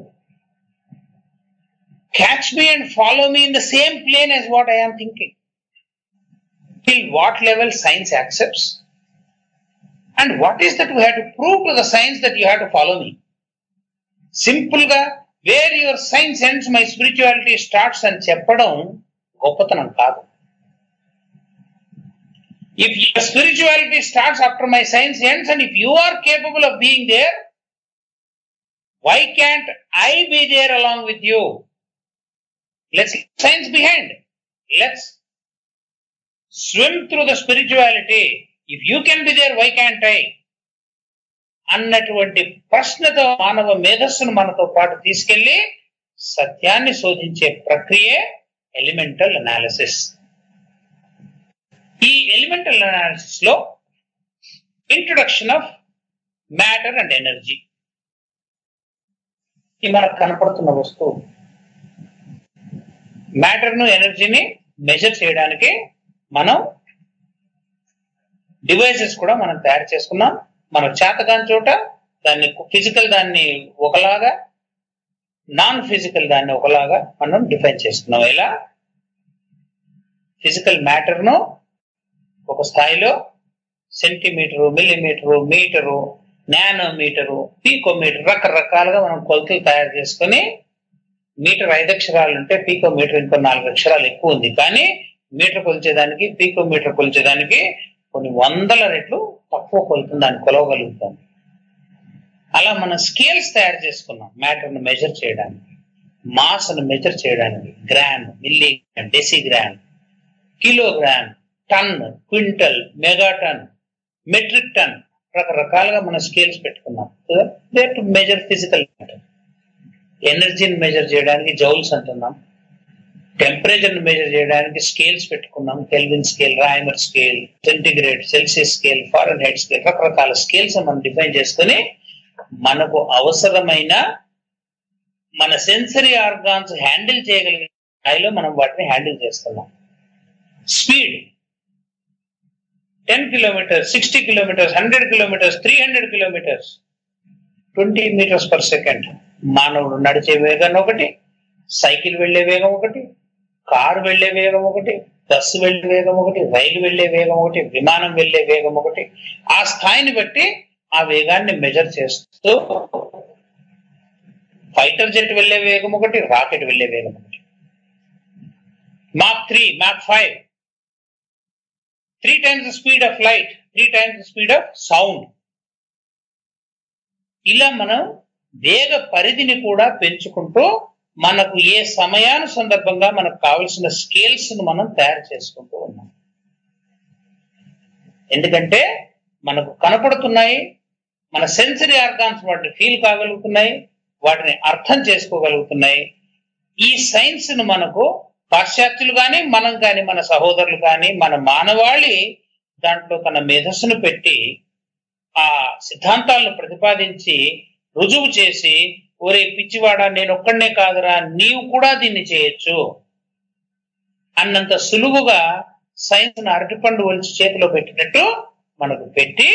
catch me and follow me in the same plane as what I am thinking. Till what level science accepts and what is that you have to prove to the science that you have to follow మీ సింపుల్ గా where your science ends my spirituality starts అని చెప్పడం గొప్పతనం కాదు if your spirituality starts after my science ends and if you are capable of being there why can't I be there along with you let's science behind let's swim through the spirituality if you can be there why can't I అన్నటువంటి ప్రశ్నతో మానవ మేధస్సును మనతో పాటు తీసుకెళ్లి సత్యాన్ని శోధించే ప్రక్రియే ఎలిమెంటల్ అనాలిసిస్ ఈ ఎలిమెంటల్ అనాలిసిస్ లో introduction of matter and energy ఈ మనకు కనపడుతున్న వస్తువు మ్యాటర్ ను ఎనర్జీని మెజర్ చేయడానికి మనం డివైసెస్ కూడా మనం తయారు చేసుకున్నాం మనకు చేతకాని చోట దాన్ని ఫిజికల్ దాన్ని ఒకలాగా నాన్ ఫిజికల్ దాన్ని ఒకలాగా మనం డిఫైన్ చేసుకున్నాం ఎలా ఫిజికల్ మ్యాటర్ ను ఒక స్థాయిలో centimetre millimetre metre nanometre picometre రకరకాలుగా మనం కొలతలు తయారు చేసుకుని మీటర్ ఐదు అక్షరాలు ఉంటే పీకో మీటర్ ఇంకో నాలుగు అక్షరాలు ఎక్కువ ఉంది కానీ మీటర్ కొలిచేదానికి పీకో మీటర్ కొలిచేదానికి కొన్ని వందల రెట్లు తక్కువ కొలుతుంది దాన్ని కొలవగలుగుతాం అలా మనం స్కేల్స్ తయారు చేసుకున్నాం మ్యాటర్ ను మెజర్ చేయడానికి మాస్ ను మెజర్ చేయడానికి gram milli decigram kilogram ton quintal megaton metric ton రకరకాలుగా మనం స్కేల్స్ పెట్టుకున్నాం టు మెజర్ ఫిజికల్ మ్యాటర్ ఎనర్జీని మెజర్ చేయడానికి జౌల్స్ అంటున్నాం టెంపరేచర్ ని మెజర్ చేయడానికి స్కేల్స్ పెట్టుకున్నాం Kelvin scale Reaumur scale centigrade Celsius scale Fahrenheit scale రకరకాల స్కేల్స్ మనం డిఫైన్ చేసుకుని మనకు అవసరమైన మన సెన్సరీ ఆర్గాన్స్ హ్యాండిల్ చేయగలిగే స్థాయిలో మనం వాటిని హ్యాండిల్ చేస్తున్నాం speed ten kilometres sixty kilometres hundred kilometres three hundred kilometres twenty metres per second మానవుడు నడిచే వేగం ఒకటి సైకిల్ వెళ్లే వేగం ఒకటి కారు వెళ్లే వేగం ఒకటి బస్సు వెళ్లే వేగం ఒకటి రైలు వెళ్లే వేగం ఒకటి విమానం వెళ్లే వేగం ఒకటి ఆ స్థాయిని బట్టి ఆ వేగాన్ని మెజర్ చేస్తూ ఫైటర్ జెట్ వెళ్లే వేగం ఒకటి రాకెట్ వెళ్లే వేగం ఒకటి Mach three Mach five three times speed of light three times speed of sound ఇలా మనం వేగ పరిధిని కూడా పెంచుకుంటూ మనకు ఏ సమయాను సందర్భంగా మనకు కావలసిన స్కేల్స్ ను మనం తయారు చేసుకుంటూ ఉన్నాం ఎందుకంటే మనకు కనపడుతున్నాయి మన సెన్సరీ ఆర్గాన్స్ వాటిని ఫీల్ కాగలుగుతున్నాయి వాటిని అర్థం చేసుకోగలుగుతున్నాయి ఈ సైన్స్ ను మనకు పాశ్చాత్యులు కానీ మనం కానీ మన సహోదరులు కానీ మన మానవాళి దాంట్లో తన మేధస్సును పెట్టి ఆ సిద్ధాంతాలను ప్రతిపాదించి రుజువు చేసి ఒరే పిచ్చివాడా నేను ఒక్కడనే కాదురా నీవు కూడా దీన్ని చేయొచ్చు అన్నంత సులువుగా సైన్స్ ను అరటిపండు ఒలిచి చేతిలో పెట్టినట్టు మనకు పెట్టి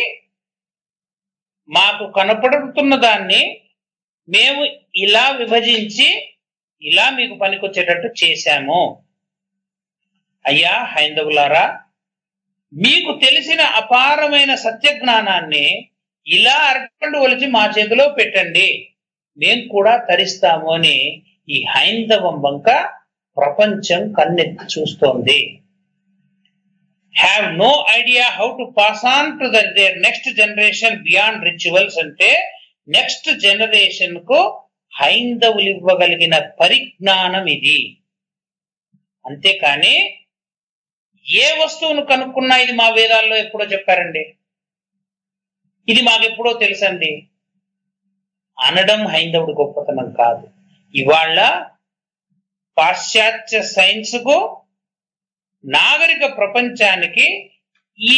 మాకు కనపడుతున్న దాన్ని మేము ఇలా విభజించి ఇలా మీకు పనికొచ్చేటట్టు చేశాము అయ్యా హైందవులారా మీకు తెలిసిన అపారమైన సత్య జ్ఞానాన్ని ఇలా అరటిపండు ఒలిచి మా చేతిలో పెట్టండి మేము కూడా తరిస్తాము అని ఈ హైందవం వంక ప్రపంచం కన్నెత్తి చూస్తోంది have no idea how to pass on to their next generation beyond rituals అంటే నెక్స్ట్ జనరేషన్ కు హైందవులు ఇవ్వగలిగిన పరిజ్ఞానం ఇది అంతేకాని ఏ వస్తువును కనుక్కున్నా ఇది మా వేదాల్లో ఎప్పుడో చెప్పారండి ఇది మాకెప్పుడో తెలుసండి అనడం హైందవుడు గొప్పతనం కాదు ఇవాళ పాశ్చాత్య సైన్స్ కు నాగరిక ప్రపంచానికి ఈ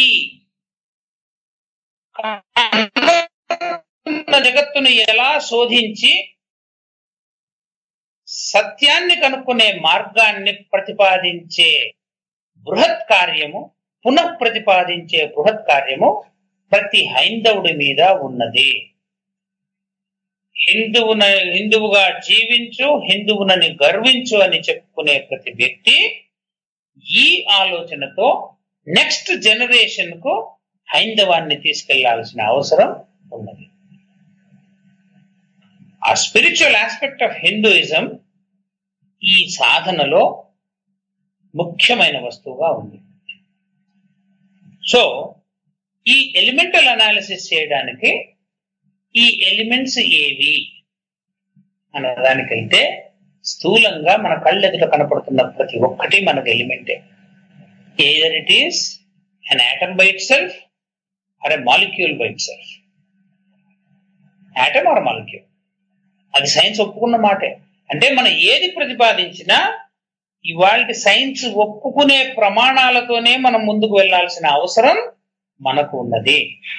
జగత్తును ఎలా శోధించి సత్యాన్ని కనుక్కునే మార్గాన్ని ప్రతిపాదించే బృహత్ కార్యము పునః ప్రతిపాదించే బృహత్ కార్యము ప్రతి హైందవుడి మీద ఉన్నది హిందువున హిందువుగా జీవించు హిందువునని గర్వించు అని చెప్పుకునే ప్రతి వ్యక్తి ఈ ఆలోచనతో నెక్స్ట్ జనరేషన్ కు హైందవాన్ని తీసుకెళ్లాల్సిన అవసరం ఉన్నది ఆ స్పిరిచువల్ ఆస్పెక్ట్ ఆఫ్ హిందూయిజం ఈ సాధనలో ముఖ్యమైన వస్తువుగా ఉంది సో ఈ ఎలిమెంటల్ అనాలిసిస్ చేయడానికి ఈ ఎలిమెంట్స్ ఏవి అన్నదానికైతే స్థూలంగా మన కళ్ళెదుట కనపడుతున్న ప్రతి ఒక్కటి మనకు ఎలిమెంటే either it is an atom by itself or a molecule by itself atom or molecule అది సైన్స్ ఒప్పుకున్న మాటే అంటే మనం ఏది ప్రతిపాదించినా ఇవాళ సైన్స్ ఒప్పుకునే ప్రమాణాలతోనే మనం ముందుకు వెళ్ళాల్సిన అవసరం మనకు ఉన్నది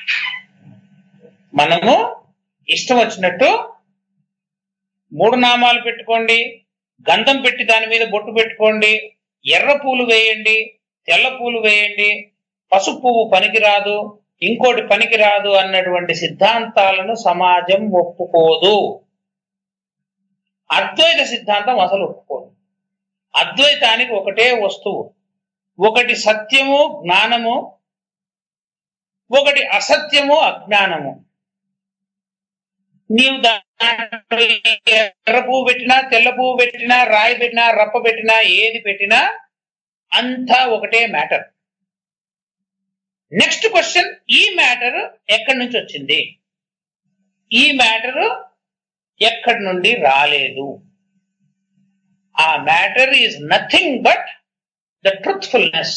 మనము ఇష్టం వచ్చినట్టు మూడు నామాలు పెట్టుకోండి గంధం పెట్టి దాని మీద బొట్టు పెట్టుకోండి ఎర్ర పూలు వేయండి తెల్ల పూలు వేయండి పసుపు పువ్వు పనికిరాదు ఇంకోటి పనికిరాదు అన్నటువంటి సిద్ధాంతాలను సమాజం ఒప్పుకోదు అద్వైత సిద్ధాంతం అసలు ఒప్పుకోదు అద్వైతానికి ఒకటే వస్తువు ఒకటి సత్యము జ్ఞానము ఒకటి అసత్యము అజ్ఞానము నీవు దాంట్లో ఎర్ర పువ్వు పెట్టినా తెల్ల పువ్వు పెట్టినా రాయి పెట్టినా రప్ప పెట్టినా ఏది పెట్టినా అంతా ఒకటే మ్యాటర్ నెక్స్ట్ క్వశ్చన్ ఈ మ్యాటర్ ఎక్కడి నుంచి వచ్చింది ఈ మ్యాటర్ ఎక్కడి నుండి రాలేదు ఆ matter is nothing but the truthfulness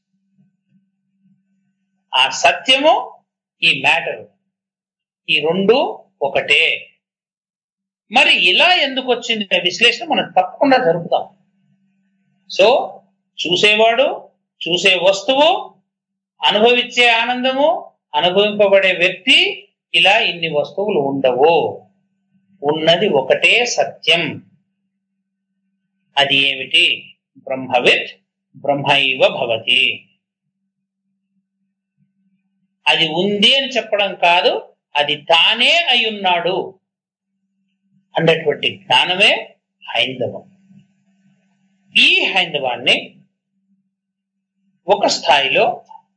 ఆ సత్యము ఈ మ్యాటర్ ఈ రెండు ఒకటే మరి ఇలా ఎందుకు వచ్చింది అనే విశ్లేషణ మనం తప్పకుండా జరుపుతాం సో చూసేవాడు చూసే వస్తువు అనుభవించే ఆనందము అనుభవింపబడే వ్యక్తి ఇలా ఇన్ని వస్తువులు ఉండవు ఉన్నది ఒకటే సత్యం అది ఏమిటి బ్రహ్మవిత్ బ్రహ్మైవ భవతి అది ఉంది అని చెప్పడం కాదు అది తానే అయి ఉన్నాడు అన్నటువంటి జ్ఞానమే హైందవం ఈ హైందవాన్ని ఒక స్థాయిలో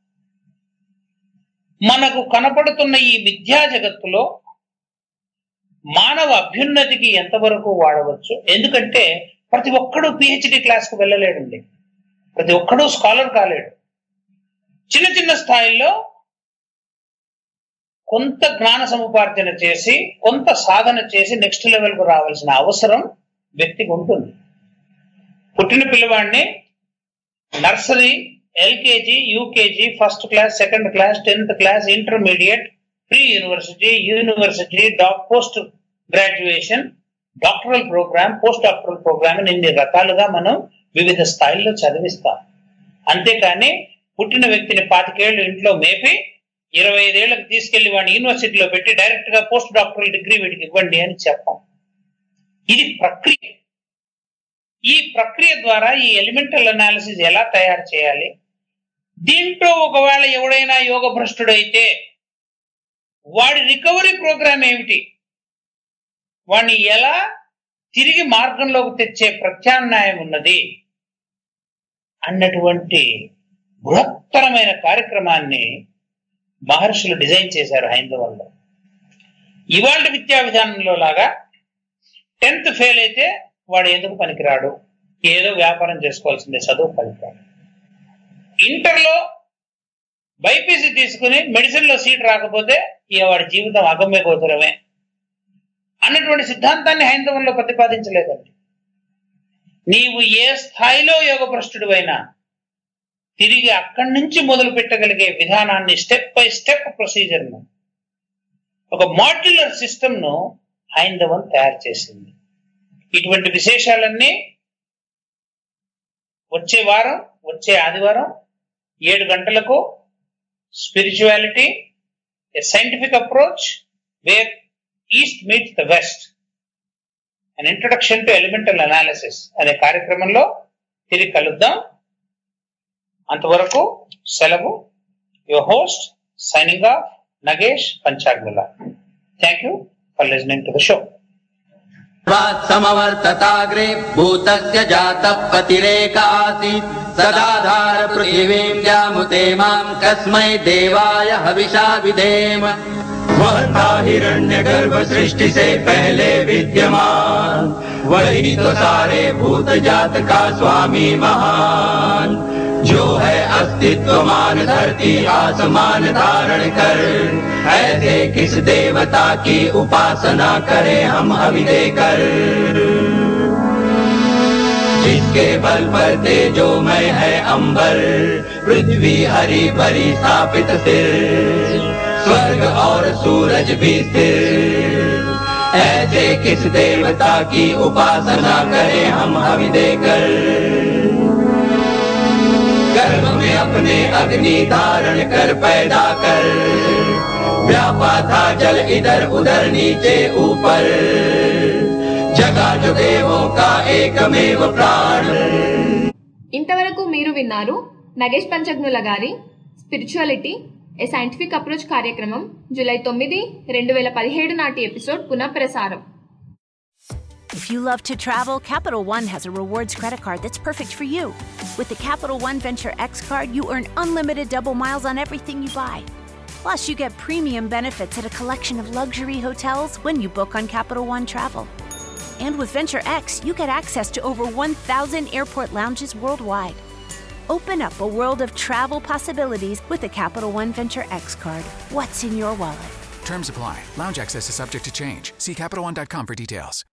మనకు కనపడుతున్న ఈ విద్యా జగత్తులో మానవ అభ్యున్నతికి ఎంతవరకు వాడవచ్చు ఎందుకంటే ప్రతి ఒక్కడూ పిహెచ్డి క్లాస్కు వెళ్ళలేడండి ప్రతి ఒక్కడూ స్కాలర్ కాలేడు చిన్న చిన్న స్థాయిలో కొంత జ్ఞాన సముపార్జన చేసి కొంత సాధన చేసి నెక్స్ట్ లెవెల్కు రావాల్సిన అవసరం వ్యక్తికి ఉంటుంది పుట్టిన పిల్లవాడిని nursery LKG UKG first class second class tenth class intermediate pre university university doc post graduation doctoral programme post doctoral programme అని ఇన్ని రకాలుగా మనం వివిధ స్థాయిల్లో చదివిస్తాం అంతేకాని పుట్టిన వ్యక్తిని పాతికేళ్లు ఇంట్లో మేపి ఇరవై ఐదేళ్లకు తీసుకెళ్లి వాడిని యూనివర్సిటీలో పెట్టి డైరెక్ట్ గా పోస్ట్ డాక్టరల్ డిగ్రీ వీడికి ఇవ్వండి అని చెప్పాం ఇది ప్రక్రియ ఈ ప్రక్రియ ద్వారా ఈ ఎలిమెంటల్ అనాలిసిస్ ఎలా తయారు చేయాలి దీంట్లో ఒకవేళ ఎవడైనా యోగ భ్రష్టుడైతే వాడి రికవరీ ప్రోగ్రామ్ ఏమిటి వాడిని ఎలా తిరిగి మార్గంలోకి తెచ్చే ప్రత్యామ్నాయం ఉన్నది అన్నటువంటి బృహత్తరమైన కార్యక్రమాన్ని మహర్షులు డిజైన్ చేశారు హైందవంలో ఇవాళ విద్యా విధానంలో లాగా టెన్త్ ఫెయిల్ అయితే వాడు ఎందుకు పనికిరాడు ఏదో వ్యాపారం చేసుకోవాల్సిందే చదువు పనికిరాడు ఇంటర్లో బైపీసీ తీసుకుని మెడిసిన్ లో సీట్ రాకపోతే ఇక వాడి జీవితం అగమ్య గోచరమే అన్నటువంటి సిద్ధాంతాన్ని హైందవంలో ప్రతిపాదించలేదండి నీవు ఏ స్థాయిలో యోగ భ్రష్టుడివైనా తిరిగి అక్కడి నుంచి మొదలు పెట్టగలిగే విధానాన్ని స్టెప్ బై స్టెప్ ప్రొసీజర్ ను ఒక మాడ్యులర్ సిస్టమ్ ను హైందవం తయారు చేసింది ఇటువంటి విశేషాలన్నీ వచ్చే వారం వచ్చే ఆదివారం ఏడు గంటలకు spirituality a scientific approach where east meets the west an introduction to elemental analysis అనే కార్యక్రమంలో తిరిగి కలుద్దాం అంతవరకు సెలవు your host signing off Nagesh Panchagnula thank you for listening to the show समवर्तताग्रे भूतस्य जातः पतिरेक आसीत् सदाधार पृथिवीं व्यामुते मां कस्मै देवाय हविषा विधेम वह था हिरण्य गर्भ सृष्टि से पहले विद्यमान वही तो सारे भूत जात का स्वामी महान जो है अस्तित्वमान धरती आसमान धारण कर ऐसे किस देवता की उपासना करें हम अभी देकर जिसके बल पर तेजो में है अंबर पृथ्वी हरी भरी स्थापित सिर स्वर्ग और सूरज भी स्थिर ऐसे किस देवता की उपासना करें हम हवि देकर गर्भ में अपने अग्नि धारण कर पैदा कर व्यापा था जल इधर उधर नीचे ऊपर जगा जो देवों का एकमेव प्राण ఇంతవరకు మీరు విన్నారు నగేష్ పంచజ్ఞుల గారి స్పిరిచువాలిటీ ఏ సైంటిఫిక్ అప్రోచ్ కార్యక్రమం జూలై తొమ్మిది రెండు వేల పదిహేడు నాటి ఎపిసోడ్ పునఃప్రసారం If you love to travel, Capital One has a rewards credit card that's perfect for you. With the Capital One Venture X card, you earn unlimited double miles on everything you buy. Plus, you get premium benefits at a collection of luxury hotels when you book on Capital One Travel. And with Venture X, you get access to over 1,000 airport lounges worldwide. Open up a world of travel possibilities with the Capital One Venture X card. What's in your wallet? Terms apply. Lounge access is subject to change. See CapitalOne.com for details.